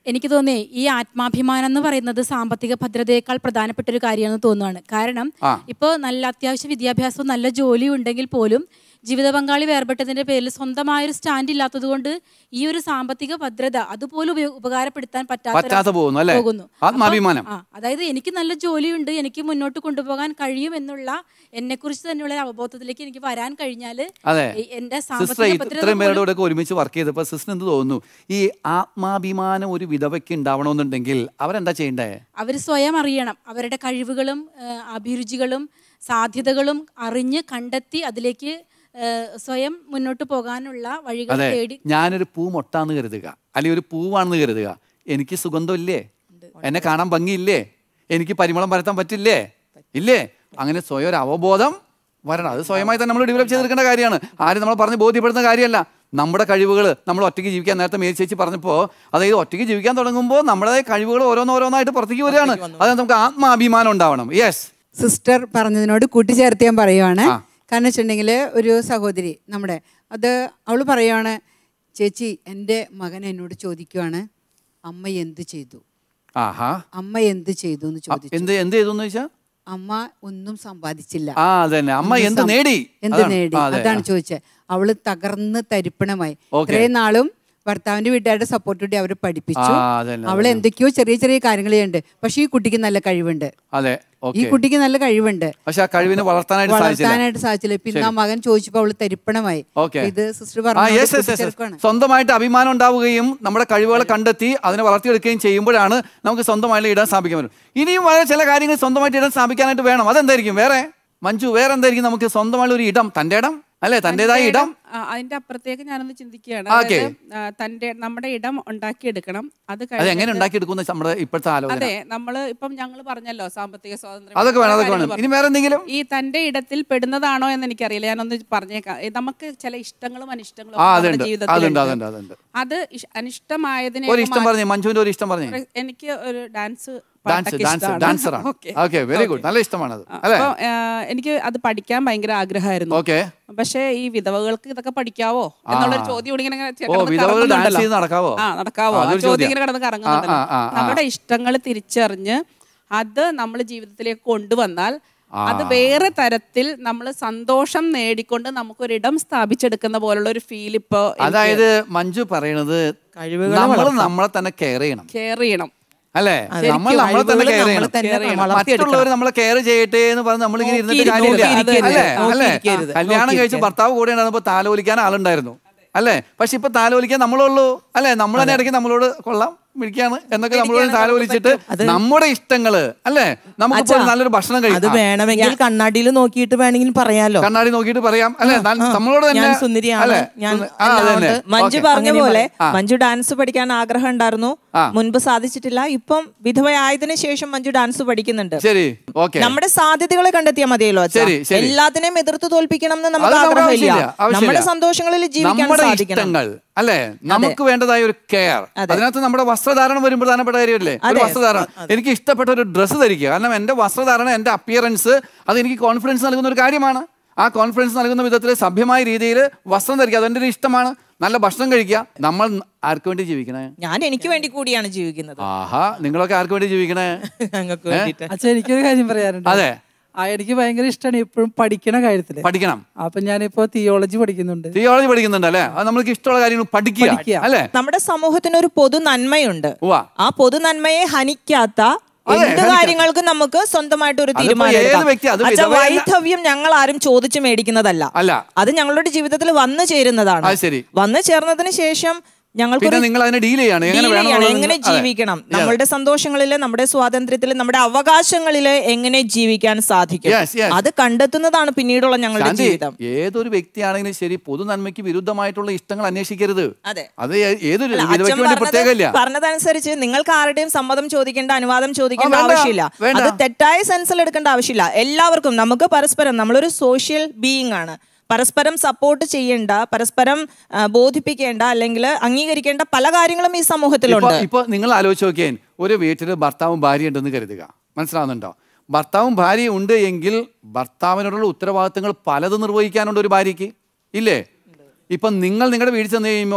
എനിക്ക് തോന്നി ഈ ആത്മാഭിമാനം എന്ന് പറയുന്നത് സാമ്പത്തിക ഭദ്രതയേക്കാൾ പ്രധാനപ്പെട്ട ഒരു കാര്യമാണെന്ന് തോന്നുകയാണ് കാരണം ആ. ഇപ്പോൾ നല്ല അത്യാവശ്യ വിദ്യാഭ്യാസവും നല്ല ജോലിയും ഉണ്ടെങ്കിൽ പോലും ജീവിത പങ്കാളി വേർപെട്ടതിന്റെ പേരിൽ സ്വന്തമായൊരു സ്റ്റാൻഡ് ഇല്ലാത്തത് കൊണ്ട് ഈ ഒരു സാമ്പത്തിക ഭദ്രത അതുപോലും ഉപയോ- ഉപകാരപ്പെടുത്താൻ പറ്റാത്ത പറ്റാതെ പോകുന്നു അല്ലേ പോകുന്നു. ആത്മാഭിമാനം ആ, അതായത് എനിക്ക് നല്ല ജോലിയുണ്ട് എനിക്ക് മുന്നോട്ട് കൊണ്ടുപോകാൻ കഴിയും എന്നുള്ള എന്നെ കുറിച്ച് തന്നെയുള്ള ഒരു അവബോധത്തിലേക്ക് എനിക്ക് വരാൻ കഴിഞ്ഞാൽ അതെ എന്റെ സിസ്റ്റർ സാമ്പത്തിക ഭദ്രത ഇത്രയും പേരുടെ പോലും- കൂടെ ഒക്കെ ഒരുമിച്ച് വർക്ക് ചെയ്തപ്പോൾ സിസ്റ്റർ എന്ത് തോന്നുന്നു ഈ ആത്മാഭിമാനം ഒരു വിധവയ്ക്ക് ഉണ്ടാവണമെന്നുണ്ടെങ്കിൽ അവരെന്താ ചെയ്യണ്ടേ അവർ സ്വയം അറിയണം അവരുടെ കഴിവുകളും ആ, അഭിരുചികളും സാധ്യതകളും അറിഞ്ഞ് കണ്ടെത്തി അതിലേക്ക് ആ, സ്വയം മുന്നോട്ട് പോകാനുള്ള വഴികൾ അതെ തേടി ഞാനൊരു പൂ മൊട്ടാന്ന് കരുതുക അല്ലെങ്കിൽ ഒരു പൂവാണെന്ന് കരുതുക എനിക്ക് സുഗന്ധമില്ലേ എന്നെ കാണാൻ ഭംഗിയില്ലേ എനിക്ക് പരിമളം പരത്താൻ പറ്റില്ലേ ഇല്ലേ അങ്ങനെ സ്വയം ഒരു അവബോധം വരണം അത് സ്വയമായി തന്നെ നമ്മൾ ഡെവലപ്പ് ചെയ്തെടുക്കേണ്ട കാര്യമാണ് ആരും നമ്മൾ പറഞ്ഞ് ബോധ്യപ്പെടുന്ന കാര്യമല്ല നമ്മുടെ കഴിവുകൾ നമ്മൾ ഒറ്റയ്ക്ക് ജീവിക്കാൻ നേരത്തെ മേൽ ചേച്ചി പറഞ്ഞപ്പോൾ അതായത് ഒറ്റയ്ക്ക് ജീവിക്കാൻ തുടങ്ങുമ്പോൾ നമ്മുടെ കഴിവുകൾ ഓരോന്നോരോന്നായിട്ട് പുറത്തേക്ക് വരികയാണ് അത് നമുക്ക് ആത്മാഭിമാനം ഉണ്ടാവണം യെസ് സിസ്റ്റർ പറഞ്ഞതിനോട് കൂട്ടിച്ചേർത്ത് ഞാൻ പറയുവാണ് കാരണം വെച്ചിട്ടുണ്ടെങ്കിൽ ഒരു സഹോദരി നമ്മുടെ അത് അവൾ പറയുവാണ് ചേച്ചി എൻ്റെ മകൻ എന്നോട് ചോദിക്കുവാണ് അമ്മ എന്ത് ചെയ്തു ആഹാ അമ്മ എന്ത് ചെയ്തു എന്ന് ചോദിച്ചു എന്ത് എന്ത് ചെയ്തു എന്ന് വെച്ചാൽ അമ്മ ഒന്നും സമ്പാദിച്ചില്ല ആ അതന്നെ അമ്മ ഒന്നും എന്ത് സം- നേടി എന്ത് അതാണ്. നേടി ആ, അതെ, അതാണ് ആ. ചോദിച്ചത് അവള് തകർന്ന് തരിപ്പണമായി Okay. ഇത്രയും നാളും ഭർത്താവിന്റെ വീട്ടുകാരുടെ സപ്പോർട്ട് കൂടി അവരെ പഠിപ്പിച്ചു ആ, അതന്നെ, അവൾ എന്തൊക്കെയോ ചെറിയ ചെറിയ കാര്യങ്ങൾ ചെയ്യുന്നുണ്ട് പക്ഷെ ഈ കുട്ടിക്ക് നല്ല കഴിവുണ്ട് അതെ ഈ ഓക്കെ കുട്ടിക്ക് നല്ല കഴിവുണ്ട് പക്ഷെ ആ കഴിവിനെ വളർത്താനായിട്ട് സാധിച്ചില്ല വളർത്താനായിട്ട് സാധിച്ചില്ല പിന്നെ ആ മകൻ ചോദിച്ചപ്പോ അവള് തരിപ്പണമായി ഓക്കെ ഇത് സിസ്റ്റർ ആ യെസ് യെസ് യെസ് പറഞ്ഞു സ്വന്തമായിട്ട് അഭിമാനം ഉണ്ടാവുകയും നമ്മുടെ കഴിവുകളെ കണ്ടെത്തി അതിനെ വളർത്തിയെടുക്കുകയും ചെയ്യുമ്പോഴാണ് നമുക്ക് സ്വന്തമായിട്ട് ഇടാൻ സ്ഥാപിക്കാൻ പറ്റും ഇനിയും വളരെ ചില കാര്യങ്ങൾ സ്വന്തമായിട്ട് ഇടാൻ സ്ഥാപിക്കാനായിട്ട് വേണം അതെന്തായിരിക്കും വേറെ മഞ്ജു വേറെ എന്തായിരിക്കും നമുക്ക് സ്വന്തമായുള്ള ഒരു ഇടം തന്റെ ഇടം അല്ലേ തന്റേതായ ഇടം ആ, അതിന്റെ അപ്പുറത്തേക്ക് ഞാനൊന്ന് ചിന്തിക്കുകയാണ് ഓക്കേ. അതായത്, ആ, തന്റെ നമ്മുടെ ഇടം ഉണ്ടാക്കിയെടുക്കണം അത് അത് എങ്ങനെ കഴിഞ്ഞിട്ട് ഉണ്ടാക്കിയെടുക്കുന്ന നമ്മുടെ ഇപ്പോഴത്തെ ആലോചന അതെ നമ്മള് ഇപ്പം ഞങ്ങൾ പറഞ്ഞല്ലോ സാമ്പത്തിക സ്വാതന്ത്ര്യം അതൊക്കെ വേണം, അതൊക്കെ കാര്യങ്ങൾ വേണം. പറഞ്ഞു. ഇനി വേറെ എന്തെങ്കിലും? ഈ തന്റെ ഇടത്തിൽ പെടുന്നതാണോ എന്ന് എനിക്കറിയില്ല ഞാനൊന്ന് പറഞ്ഞേക്കാം ഏ, നമുക്ക് ചില ഇഷ്ടങ്ങളും അനിഷ്ടങ്ങളും ആ ഒക്കെ അതുണ്ട് നമ്മുടെ ജീവിതത്തിൽ അതുണ്ട് ഉണ്ട്. അതുണ്ട് അതുണ്ട് അത് ഇഷ്- അനിഷ്ടമായതിനെ ഒരു ഇഷ്ടം പറഞ്ഞേ മഞ്ജുവിന്റെ ഒരു ഇഷ്ടം പറഞ്ഞേ എനിക്ക് ഒരു ഡാൻസ് ഡാൻസ് ഡാൻസ് ഡാൻസറാണ് ഓക്കെ വെരി ഗുഡ് നല്ല ഇഷ്ടമാണത് അല്ലേ അപ്പൊ എനിക്ക് അത് പഠിക്കാൻ ഭയങ്കര ആഗ്രഹമായിരുന്നു ഓക്കെ പക്ഷേ ഈ വിധവകൾക്ക് ഇതൊക്കെ പഠിക്കാവോ എന്നുള്ളൊരു ചോദ്യം ഇവിടെ ഇങ്ങനെ ഓ കിടന്ന് വിധവകൾ ഡാൻസ് കറങ്ങുന്നുണ്ടല്ലോ. ചെയ്ത് നടക്കാവോ ആ നടക്കാവോ ആ, ആ അതൊരു ചോദ്യം ചോദ്യം. ഇങ്ങനെ കിടന്ന് കറങ്ങുന്നുണ്ടല്ലോ ആ, ആ, ആ, ആ. നമ്മുടെ ഇഷ്ടങ്ങൾ തിരിച്ചറിഞ്ഞ് അത് നമ്മൾ ജീവിതത്തിലേക്ക് കൊണ്ടുവന്നാൽ അത് വേറെ തരത്തിൽ നമ്മൾ സന്തോഷം നേടിക്കൊണ്ട് നമുക്കൊരിടം സ്ഥാപിച്ചെടുക്കുന്ന പോലുള്ള ഒരു ഫീൽ ഇപ്പോ അതായത് മഞ്ജു പറയണത് നമ്മൾ നമ്മളെ തന്നെ കെയർ ചെയ്യണം കെയർ ചെയ്യണം അല്ലേ ശരിക്കും നമ്മൾ നമ്മളെ തന്നെ കഴിവുകള് കെയർ നമ്മളെ തന്നെ ചെയ്യണം വളർത്തിയെടുക്കണം. മറ്റുള്ളവർ നമ്മളെ കെയർ ചെയ്യട്ടെ എന്ന് പറഞ്ഞ് നമ്മളിങ്ങനെ ഇരുന്നിട്ട് കാര്യമില്ല നോക്കിയിരിക്കരുത്. അല്ലേ അല്ലേ നോക്കിയിരിക്കരുത്. കല്യാണം കഴിച്ച് നോക്കിയിരിക്കരുത്. ഭർത്താവ് കൂടെ ഉണ്ടായിരുന്നപ്പോ താലോലിക്കാൻ ആളുണ്ടായിരുന്നു അല്ലേ പക്ഷെ ഇപ്പൊ താലോലിക്കാൻ നമ്മളുള്ളൂ അല്ലേ നമ്മൾ തന്നെ ഇടയ്ക്ക് നമ്മളോട് കൊള്ളാം വിളിക്കാണ് എന്നൊക്കെ നമ്മളോട് താലോലിച്ചിട്ട് നമ്മുടെ ഇഷ്ടങ്ങള് അല്ലേ നമുക്ക് ഇപ്പോൾ നല്ലൊരു ഭക്ഷണം അത് കഴിക്കാം വേണമെങ്കിൽ കണ്ണാടിയിൽ നോക്കിയിട്ട് വേണമെങ്കിൽ പറയാലോ കണ്ണാടി നോക്കിയിട്ട് പറയാം അല്ലേ ന- നമ്മളോട് തന്നെ ഞാൻ സുന്ദരിയാണ് അല്ലേ ഞാൻ സുന്ദ- ആ, എല്ലാം അതന്നെ. ഉണ്ട്. മഞ്ജു Okay. പറഞ്ഞ അങ്ങനെ പോലെ ആ. മഞ്ജു ഡാൻസ് പഠിക്കാൻ ആഗ്രഹം ഉണ്ടായിരുന്നു ആ. മുൻപ് സാധിച്ചിട്ടില്ല ഇപ്പം വിധവയായതിനു ശേഷം മഞ്ജു ഡാൻസ് പഠിക്കുന്നുണ്ട് ശരി ഓക്കെ നമ്മുടെ സാധ്യതകളെ കണ്ടെത്തിയാൽ മതിയല്ലോ അച്ഛാ. ശരി, ശരി. എല്ലാത്തിനെയും എതിർത്ത് തോൽപ്പിക്കണം എന്ന് അത് നമുക്ക് നമുക്ക് ആഗ്രഹമില്ല ആവശ്യമില്ല, ആവശ്യമില്ല. നമ്മുടെ സന്തോഷങ്ങളിൽ ജീവിക്കാൻ നമ്മുടെ സാധിക്കണം ഇഷ്ടങ്ങൾ അല്ലെ നമുക്ക് വേണ്ടതായ ഒരു കെയർ അതിനകത്ത് നമ്മുടെ വസ്ത്രധാരണം വരും പ്രധാനപ്പെട്ട കാര്യമല്ലേ ഒരു അതെ. വസ്ത്രധാരണം എനിക്ക് ഇഷ്ടപ്പെട്ട ഒരു ഡ്രസ്സ് ധരിക്കുക കാരണം എന്റെ വസ്ത്രധാരണം എന്റെ അപ്പിയറൻസ് അത് എനിക്ക് കോൺഫിഡൻസ് നൽകുന്ന ഒരു കാര്യമാണ് ആ കോൺഫിഡൻസ് നൽകുന്ന വിധത്തിൽ സഭ്യമായ രീതിയിൽ വസ്ത്രം ധരിക്കുക അതെന്റെ ഒരു ഇഷ്ടമാണ് നല്ല ഭക്ഷണം കഴിക്കുക നമ്മൾ ആർക്ക് വേണ്ടി ജീവിക്കണേ ഞാൻ എനിക്ക് വേണ്ടി കൂടിയാണ് ജീവിക്കുന്നത് ആഹാ നിങ്ങളൊക്കെ ആർക്ക് വേണ്ടി ജീവിക്കണേ ഞങ്ങൾക്ക് വേണ്ടിയിട്ട് അച്ഛാ എനിക്കൊരു കാര്യം പറയാനുണ്ട് അതെ ആ എനിക്ക് ഭയങ്കര ഇഷ്ടമാണ് എപ്പോഴും പഠിക്കണ കാര്യത്തില് പഠിക്കണം അപ്പൊ ഞാനിപ്പോ തിയോളജി പഠിക്കുന്നുണ്ട് തിയോളജി പഠിക്കുന്നുണ്ട് അല്ലേ അത് നമ്മൾക്ക് ഇഷ്ടമുള്ള കാര്യങ്ങൾ പഠിക്കുക പഠിക്കുക. അല്ലേ നമ്മുടെ സമൂഹത്തിന് ഒരു പൊതു നന്മയുണ്ട് ഉവ്വ. ആ പൊതു നന്മയെ ഹനിക്കാത്ത അതെ, എന്ത് ഹനിക്കാത്ത. കാര്യങ്ങൾക്കും നമുക്ക് സ്വന്തമായിട്ട് ഒരു അതിപ്പോ തീരുമാനം ഏത് എടുക്കാം. വ്യക്തി, അത് അച്ഛാ, വിധവയല്ല. വൈധവ്യം ഞങ്ങൾ ആരും ചോദിച്ചു മേടിക്കുന്നതല്ല അല്ല അത് ഞങ്ങളുടെ ജീവിതത്തിൽ വന്നു ചേരുന്നതാണ് അത് ശരി. വന്നു ചേർന്നതിന് ശേഷം ഞങ്ങൾക്ക് പിന്നെ നിങ്ങൾ അതിനെ ഡീൽ ചെയ്യാണ് എങ്ങനെ deal വേണം ചെയ്യണം. എന്നുള്ളത് എങ്ങനെ നിങ്ങൾ- അതെ. ജീവിക്കണം Yeah. നമ്മളുടെ സന്തോഷങ്ങളില് നമ്മുടെ സ്വാതന്ത്ര്യത്തില് നമ്മുടെ അവകാശങ്ങളില് എങ്ങനെ ജീവിക്കാൻ സാധിക്കും Yes, yes. അത് കണ്ടെത്തുന്നതാണ് പിന്നീടുള്ള ഞങ്ങളുടെ ശാന്തി, ജീവിതം ഏതൊരു വ്യക്തിയാണെങ്കിലും ശരി പൊതു നന്മയ്ക്ക് വിരുദ്ധമായിട്ടുള്ള ഇഷ്ടങ്ങൾ അന്വേഷിക്കരുത് അതെ. അത് ഏ- ഏതൊരു അല്ല, വിധവയ്ക്ക് അച്ഛൻ വേണ്ടി പറഞ്ഞത് പ്രത്യേകമില്ല പറഞ്ഞതനുസരിച്ച് നിങ്ങൾക്ക് ആരുടെയും സമ്മതം ചോദിക്കേണ്ട അനുവാദം ചോദിക്കേണ്ട ആ, വേണ്ട, ആവശ്യമില്ല വേണ്ട. അത് തെറ്റായ സെൻസിൽ എടുക്കേണ്ട ആവശ്യമില്ല എല്ലാവർക്കും നമുക്ക് പരസ്പരം നമ്മളൊരു സോഷ്യൽ ബീയിങ് ആണ് പരസ്പരം സപ്പോർട്ട് ചെയ്യേണ്ട പരസ്പരം ആ, ബോധിപ്പിക്കേണ്ട അല്ലെങ്കിൽ അംഗീകരിക്കേണ്ട പല കാര്യങ്ങളും ഈ ഇപ്പൊ സമൂഹത്തിലുണ്ട് ഇപ്പൊ നിങ്ങൾ ആലോചിച്ച് നോക്കിയാൽ ഒരു വീട്ടിൽ ഭർത്താവും ഭാര്യ ഉണ്ടെന്ന് കരുതുക മനസ്സിലാവുന്നുണ്ടോ ഭർത്താവും ഭാര്യയും ഉണ്ട് എങ്കിൽ ഭർത്താവിനോടുള്ള ഉത്തരവാദിത്തങ്ങൾ പലത് നിർവഹിക്കാനുണ്ട് ഒരു ഭാര്യയ്ക്ക് ഇല്ലേ ഇപ്പം നിങ്ങൾ നിങ്ങളുടെ വീട്ടിൽ ചെന്ന് കഴിയുമ്പോൾ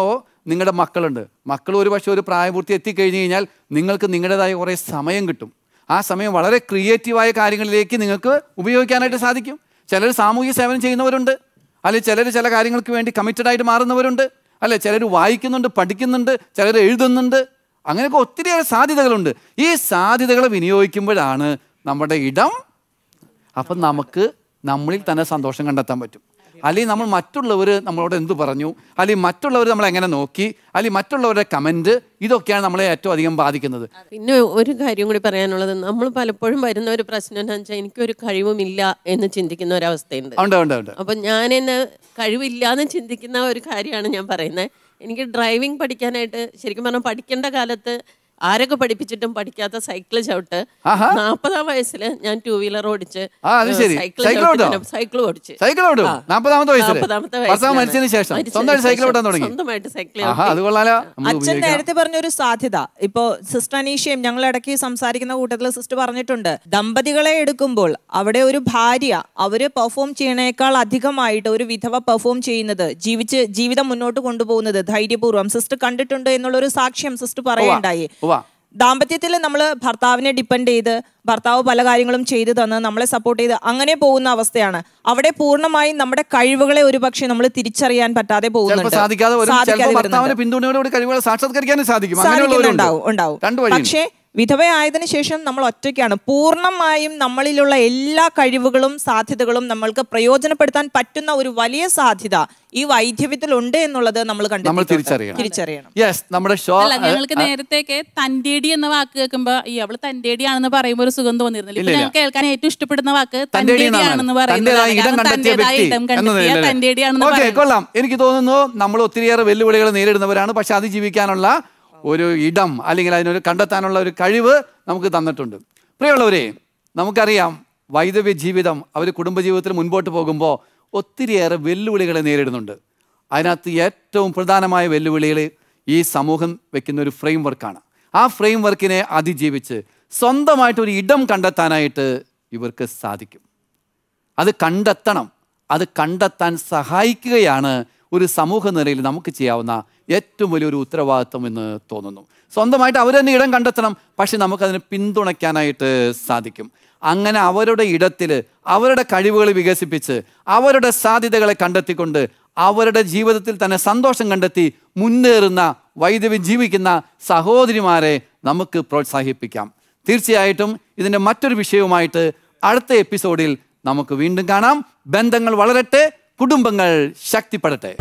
നിങ്ങളുടെ മക്കളുണ്ട് മക്കൾ ഒരു പക്ഷേ ഒരു പ്രായപൂർത്തി എത്തിക്കഴിഞ്ഞ് കഴിഞ്ഞാൽ നിങ്ങൾക്ക് നിങ്ങളുടേതായ കുറേ സമയം കിട്ടും ആ സമയം വളരെ ക്രിയേറ്റീവായ കാര്യങ്ങളിലേക്ക് നിങ്ങൾക്ക് ഉപയോഗിക്കാനായിട്ട് സാധിക്കും ചിലർ സാമൂഹ്യ സേവനം ചെയ്യുന്നവരുണ്ട് അല്ലെങ്കിൽ ചിലർ ചില കാര്യങ്ങൾക്ക് വേണ്ടി കമ്മിറ്റഡ് ആയിട്ട് മാറുന്നവരുണ്ട് അല്ലെ ചിലർ വായിക്കുന്നുണ്ട് പഠിക്കുന്നുണ്ട് ചിലർ എഴുതുന്നുണ്ട് അങ്ങനെയൊക്കെ ഒത്തിരിയേറെ സാധ്യതകളുണ്ട് ഈ സാധ്യതകളെ വിനിയോഗിക്കുമ്പോഴാണ് നമ്മുടെ ഇടം അപ്പം നമുക്ക് നമ്മളിൽ തന്നെ സന്തോഷം കണ്ടെത്താൻ പറ്റും അല്ലെങ്കിൽ നമ്മൾ മറ്റുള്ളവർ നമ്മളോട് എന്ത് പറഞ്ഞു അല്ലെങ്കിൽ മറ്റുള്ളവർ നമ്മളെ എങ്ങനെ നോക്കി അല്ലെങ്കിൽ മറ്റുള്ളവരുടെ കമൻറ്റ് ഇതൊക്കെയാണ് നമ്മളെ ഏറ്റവും അധികം ബാധിക്കുന്നത് പിന്നെ ഒരു കാര്യം കൂടി പറയാനുള്ളത് നമ്മൾ പലപ്പോഴും വരുന്ന ഒരു പ്രശ്നം എന്താണെന്ന് വെച്ചാൽ എനിക്കൊരു കഴിവുമില്ല എന്ന് ചിന്തിക്കുന്ന ഒരവസ്ഥയുണ്ട് ഉണ്ട് ഉണ്ട് ഉണ്ട് അപ്പം ഞാൻ എന്നെ കഴിവില്ല എന്ന് ചിന്തിക്കുന്ന ഒരു കാര്യമാണ് ഞാൻ പറയുന്നത് എനിക്ക് ഡ്രൈവിംഗ് പഠിക്കാനായിട്ട് ശരിക്കും പറഞ്ഞാൽ പഠിക്കേണ്ട കാലത്ത് ആരൊക്കെ പഠിപ്പിച്ചിട്ടും പഠിക്കാത്ത സൈക്കിൾ ചവിട്ട് ആഹാ. നാൽപ്പതാം വയസ്സിൽ ഞാൻ ടൂ വീലർ ഓടിച്ച് ആ, അത് ശരി. സൈക്കിൾ സൈക്കിൾ ചവിട്ടി ഓട്ടോ? തന്നെ സൈക്കിൾ ഓടിച്ച് സൈക്കിൾ ഓടും? ആ. നാപ്പതാമത്തെ വയസ്സില്? നാപ്പതാമത്തെ ഭർത്താവ് വയസ്സിലാണ്. മരിച്ചതിന് ശേഷം? മരിച്ചതിന് സ്വന്തമായിട്ട് സൈക്കിൾ ശേഷം ഓട്ടാൻ തുടങ്ങി? സ്വന്തമായിട്ട് സൈക്കിൾ ആഹാ അത് കൊള്ളാലോ നമുക്ക് അച്ഛൻ ഉപയോഗിക്കാം. നേരത്തെ പറഞ്ഞൊരു സാധ്യത ഇപ്പോ സിസ്റ്റർ അനീഷയും ഞങ്ങൾ ഇടയ്ക്ക് സംസാരിക്കുന്ന കൂട്ടത്തിൽ സിസ്റ്റർ പറഞ്ഞിട്ടുണ്ട് ദമ്പതികളെ എടുക്കുമ്പോൾ അവിടെ ഒരു ഭാര്യ അവര് പെർഫോം ചെയ്യണേക്കാൾ അധികമായിട്ട് ഒരു വിധവ പെർഫോം ചെയ്യുന്നത് ജീവിച്ച് ജീവിതം മുന്നോട്ട് കൊണ്ടുപോകുന്നത് ധൈര്യപൂർവ്വം സിസ്റ്റർ കണ്ടിട്ടുണ്ട് എന്നുള്ളൊരു സാക്ഷ്യം സിസ്റ്റർ പറയുണ്ടായി ഉവ്വ. ദാമ്പത്യത്തിൽ നമ്മൾ ഭർത്താവിനെ ഡിപ്പെൻഡ് ചെയ്ത് ഭർത്താവ് പല കാര്യങ്ങളും ചെയ്തു തന്ന് നമ്മളെ സപ്പോർട്ട് ചെയ്ത് അങ്ങനെ പോകുന്ന അവസ്ഥയാണ് അവിടെ പൂർണ്ണമായും നമ്മുടെ കഴിവുകളെ ഒരുപക്ഷെ നമ്മൾ തിരിച്ചറിയാൻ പറ്റാതെ ചിലപ്പോൾ പോകുന്നുണ്ട് സാധിക്കാതെ വരും സാധിക്കാതെ ചിലപ്പോൾ വരുന്നുണ്ട്. ഭർത്താവിന്റെ പിന്തുണയോടുകൂടി കഴിവുകൾ സാക്ഷാത്കരിക്കാനും സാധിക്കും അങ്ങനെയുള്ളവരുണ്ട് സാധിക്കുന്നുണ്ടാവും ഉണ്ടാവും രണ്ടു വഴി പക്ഷേ വിധവയായതിനു ശേഷം നമ്മൾ ഒറ്റയ്ക്കാണ് പൂർണ്ണമായും നമ്മളിലുള്ള എല്ലാ കഴിവുകളും സാധ്യതകളും നമ്മൾക്ക് പ്രയോജനപ്പെടുത്താൻ പറ്റുന്ന ഒരു വലിയ സാധ്യത ഈ വൈദ്യവ്യത്തിൽ ഉണ്ട് എന്നുള്ളത് നമ്മൾ നമ്മൾ കണ്ടെത്തിയിട്ടുണ്ട്. തിരിച്ചറിയണം തിരിച്ചറിയണം യെസ് നമ്മുടെ ഷോ അല്ല ഞങ്ങൾക്ക് നേരത്തെയൊക്കെ തന്റേടി എന്ന വാക്ക് കേൾക്കുമ്പോ ഈ അവള് തന്റേടിയാണെന്ന് പറയുമ്പോൾ ഒരു സുഖം തോന്നിയിരുന്നില്ല ഇപ്പൊ ഇല്ല, ഇല്ല. ഞങ്ങൾക്ക് കേൾക്കാൻ ഏറ്റവും ഇഷ്ടപ്പെടുന്ന വാക്ക് തന്റേടി എന്നാണ്. തന്റേടിയാണെന്ന് പറയുന്നത് തന്റേതായ ഇടം കാരണം കണ്ടെത്തിയ തന്റേതായ വ്യക്തി ഇടം എന്ന കണ്ടെത്തിയ നിലയിൽ. തന്റേടിയാണെന്ന് ഓക്കെ പറയുന്നത് കൊള്ളാം എനിക്ക് തോന്നുന്നു നമ്മൾ ഒത്തിരിയേറെ വെല്ലുവിളികൾ നേരിടുന്നവരാണ് പക്ഷെ അതിജീവിക്കാനുള്ള ഒരു ഇടം അല്ലെങ്കിൽ അതിനൊരു കണ്ടെത്താനുള്ള ഒരു കഴിവ് നമുക്ക് തന്നിട്ടുണ്ട് പ്രിയമുള്ളവരെ നമുക്കറിയാം വൈദവ്യ ജീവിതം അവർ കുടുംബജീവിതത്തിൽ മുൻപോട്ട് പോകുമ്പോൾ ഒത്തിരിയേറെ വെല്ലുവിളികളെ നേരിടുന്നുണ്ട് അതിനകത്ത് ഏറ്റവും പ്രധാനമായ വെല്ലുവിളികൾ ഈ സമൂഹം വെക്കുന്ന ഒരു ഫ്രെയിം വർക്കാണ് ആ ഫ്രെയിം വർക്കിനെ അതിജീവിച്ച് സ്വന്തമായിട്ട് ഒരു ഇടം കണ്ടെത്താനായിട്ട് ഇവർക്ക് സാധിക്കും അത് കണ്ടെത്തണം അത് കണ്ടെത്താൻ സഹായിക്കുകയാണ് ഒരു സമൂഹ നിലയിൽ നമുക്ക് ചെയ്യാവുന്ന ഏറ്റവും വലിയൊരു ഉത്തരവാദിത്വം എന്ന് തോന്നുന്നു സ്വന്തമായിട്ട് അവർ തന്നെ ഇടം കണ്ടെത്തണം പക്ഷെ നമുക്കതിനെ പിന്തുണയ്ക്കാനായിട്ട് സാധിക്കും അങ്ങനെ അവരുടെ ഇടത്തിൽ അവരുടെ കഴിവുകൾ വികസിപ്പിച്ച് അവരുടെ സാധ്യതകളെ കണ്ടെത്തിക്കൊണ്ട് അവരുടെ ജീവിതത്തിൽ തന്നെ സന്തോഷം കണ്ടെത്തി മുന്നേറുന്ന വൈദ്യവ്യം ജീവിക്കുന്ന സഹോദരിമാരെ നമുക്ക് പ്രോത്സാഹിപ്പിക്കാം തീർച്ചയായിട്ടും ഇതിൻ്റെ മറ്റൊരു വിഷയവുമായിട്ട് അടുത്ത എപ്പിസോഡിൽ നമുക്ക് വീണ്ടും കാണാം ബന്ധങ്ങൾ വളരട്ടെ കുടുംബങ്ങൾ ശക്തിപ്പെടട്ടെ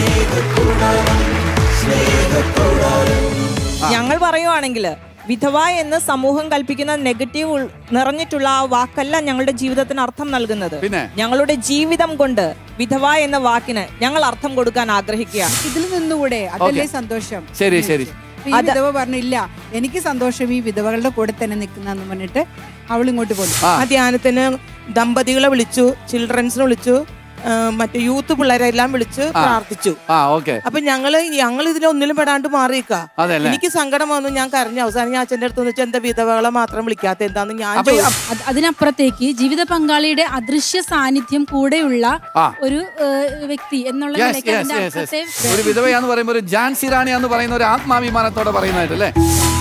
ഞങ്ങൾ പറയുവാണെങ്കിൽ വിധവ എന്ന് സമൂഹം കൽപ്പിക്കുന്ന നെഗറ്റീവ് ഉൾ- നിറഞ്ഞിട്ടുള്ള ആ വാക്കല്ല ഞങ്ങളുടെ ജീവിതത്തിന് അർത്ഥം നൽകുന്നത് പിന്നെ? ഞങ്ങളുടെ ജീവിതം കൊണ്ട് വിധവ എന്ന വാക്കിന് ഞങ്ങൾ അർത്ഥം കൊടുക്കാൻ ആഗ്രഹിക്കുകയാണ് ഇതിൽ നിന്നുകൂടെ അതല്ലേ Okay. സന്തോഷം ശരി ശരി അപ്പൊ ഈ വിധവ പറഞ്ഞില്ല എനിക്ക് സന്തോഷം ഈ വിധവകളുടെ കൂടെ തന്നെ നിൽക്കുന്നെന്ന് പറഞ്ഞിട്ട് അവൾ ഇങ്ങോട്ട് പോന്നു ആ ധ്യാനത്തിന് ദമ്പതികളെ വിളിച്ചു ചിൽഡ്രൻസിനെ വിളിച്ചു ആ, മറ്റേ യൂത്ത് പിള്ളേരെല്ലാം വിളിച്ച് ആ. പ്രാർത്ഥിച്ചു ആ ഓക്കെ അപ്പൊ ഞങ്ങള് ഞങ്ങൾ ഇതിലൊന്നിലും പെടാണ്ട് മാറിയിക്ക അതെല്ലേ? എനിക്ക് സങ്കടം വന്നു ഞാൻ കരഞ്ഞു അവസാനം ഞാൻ അച്ഛൻ്റെ അടുത്ത് വെച്ചാൽ എന്താ വിധവകളെ മാത്രം വിളിക്കാത്ത എന്താന്ന് ഞാൻ അപ്പൊ ഈ- ചോദിച്ചു. അത് അതിനപ്പുറത്തേക്ക് ജീവിത പങ്കാളിയുടെ അദൃശ്യ സാന്നിധ്യം കൂടെയുള്ള ആ. ഒരു ഏഹ്, വ്യക്തി എന്നുള്ള യെസ് നിലയ്ക്ക് യെസ് അതിന്റെ യെസ് അർത്ഥത്തെ ഒരു വിധവയാന്ന് പറയുമ്പോൾ ഒരു ജാൻസി റാണി എന്ന് പറയുന്ന ഒരു ആത്മാഭിമാനത്തോടെ പറയുന്നതായിട്ടല്ലേ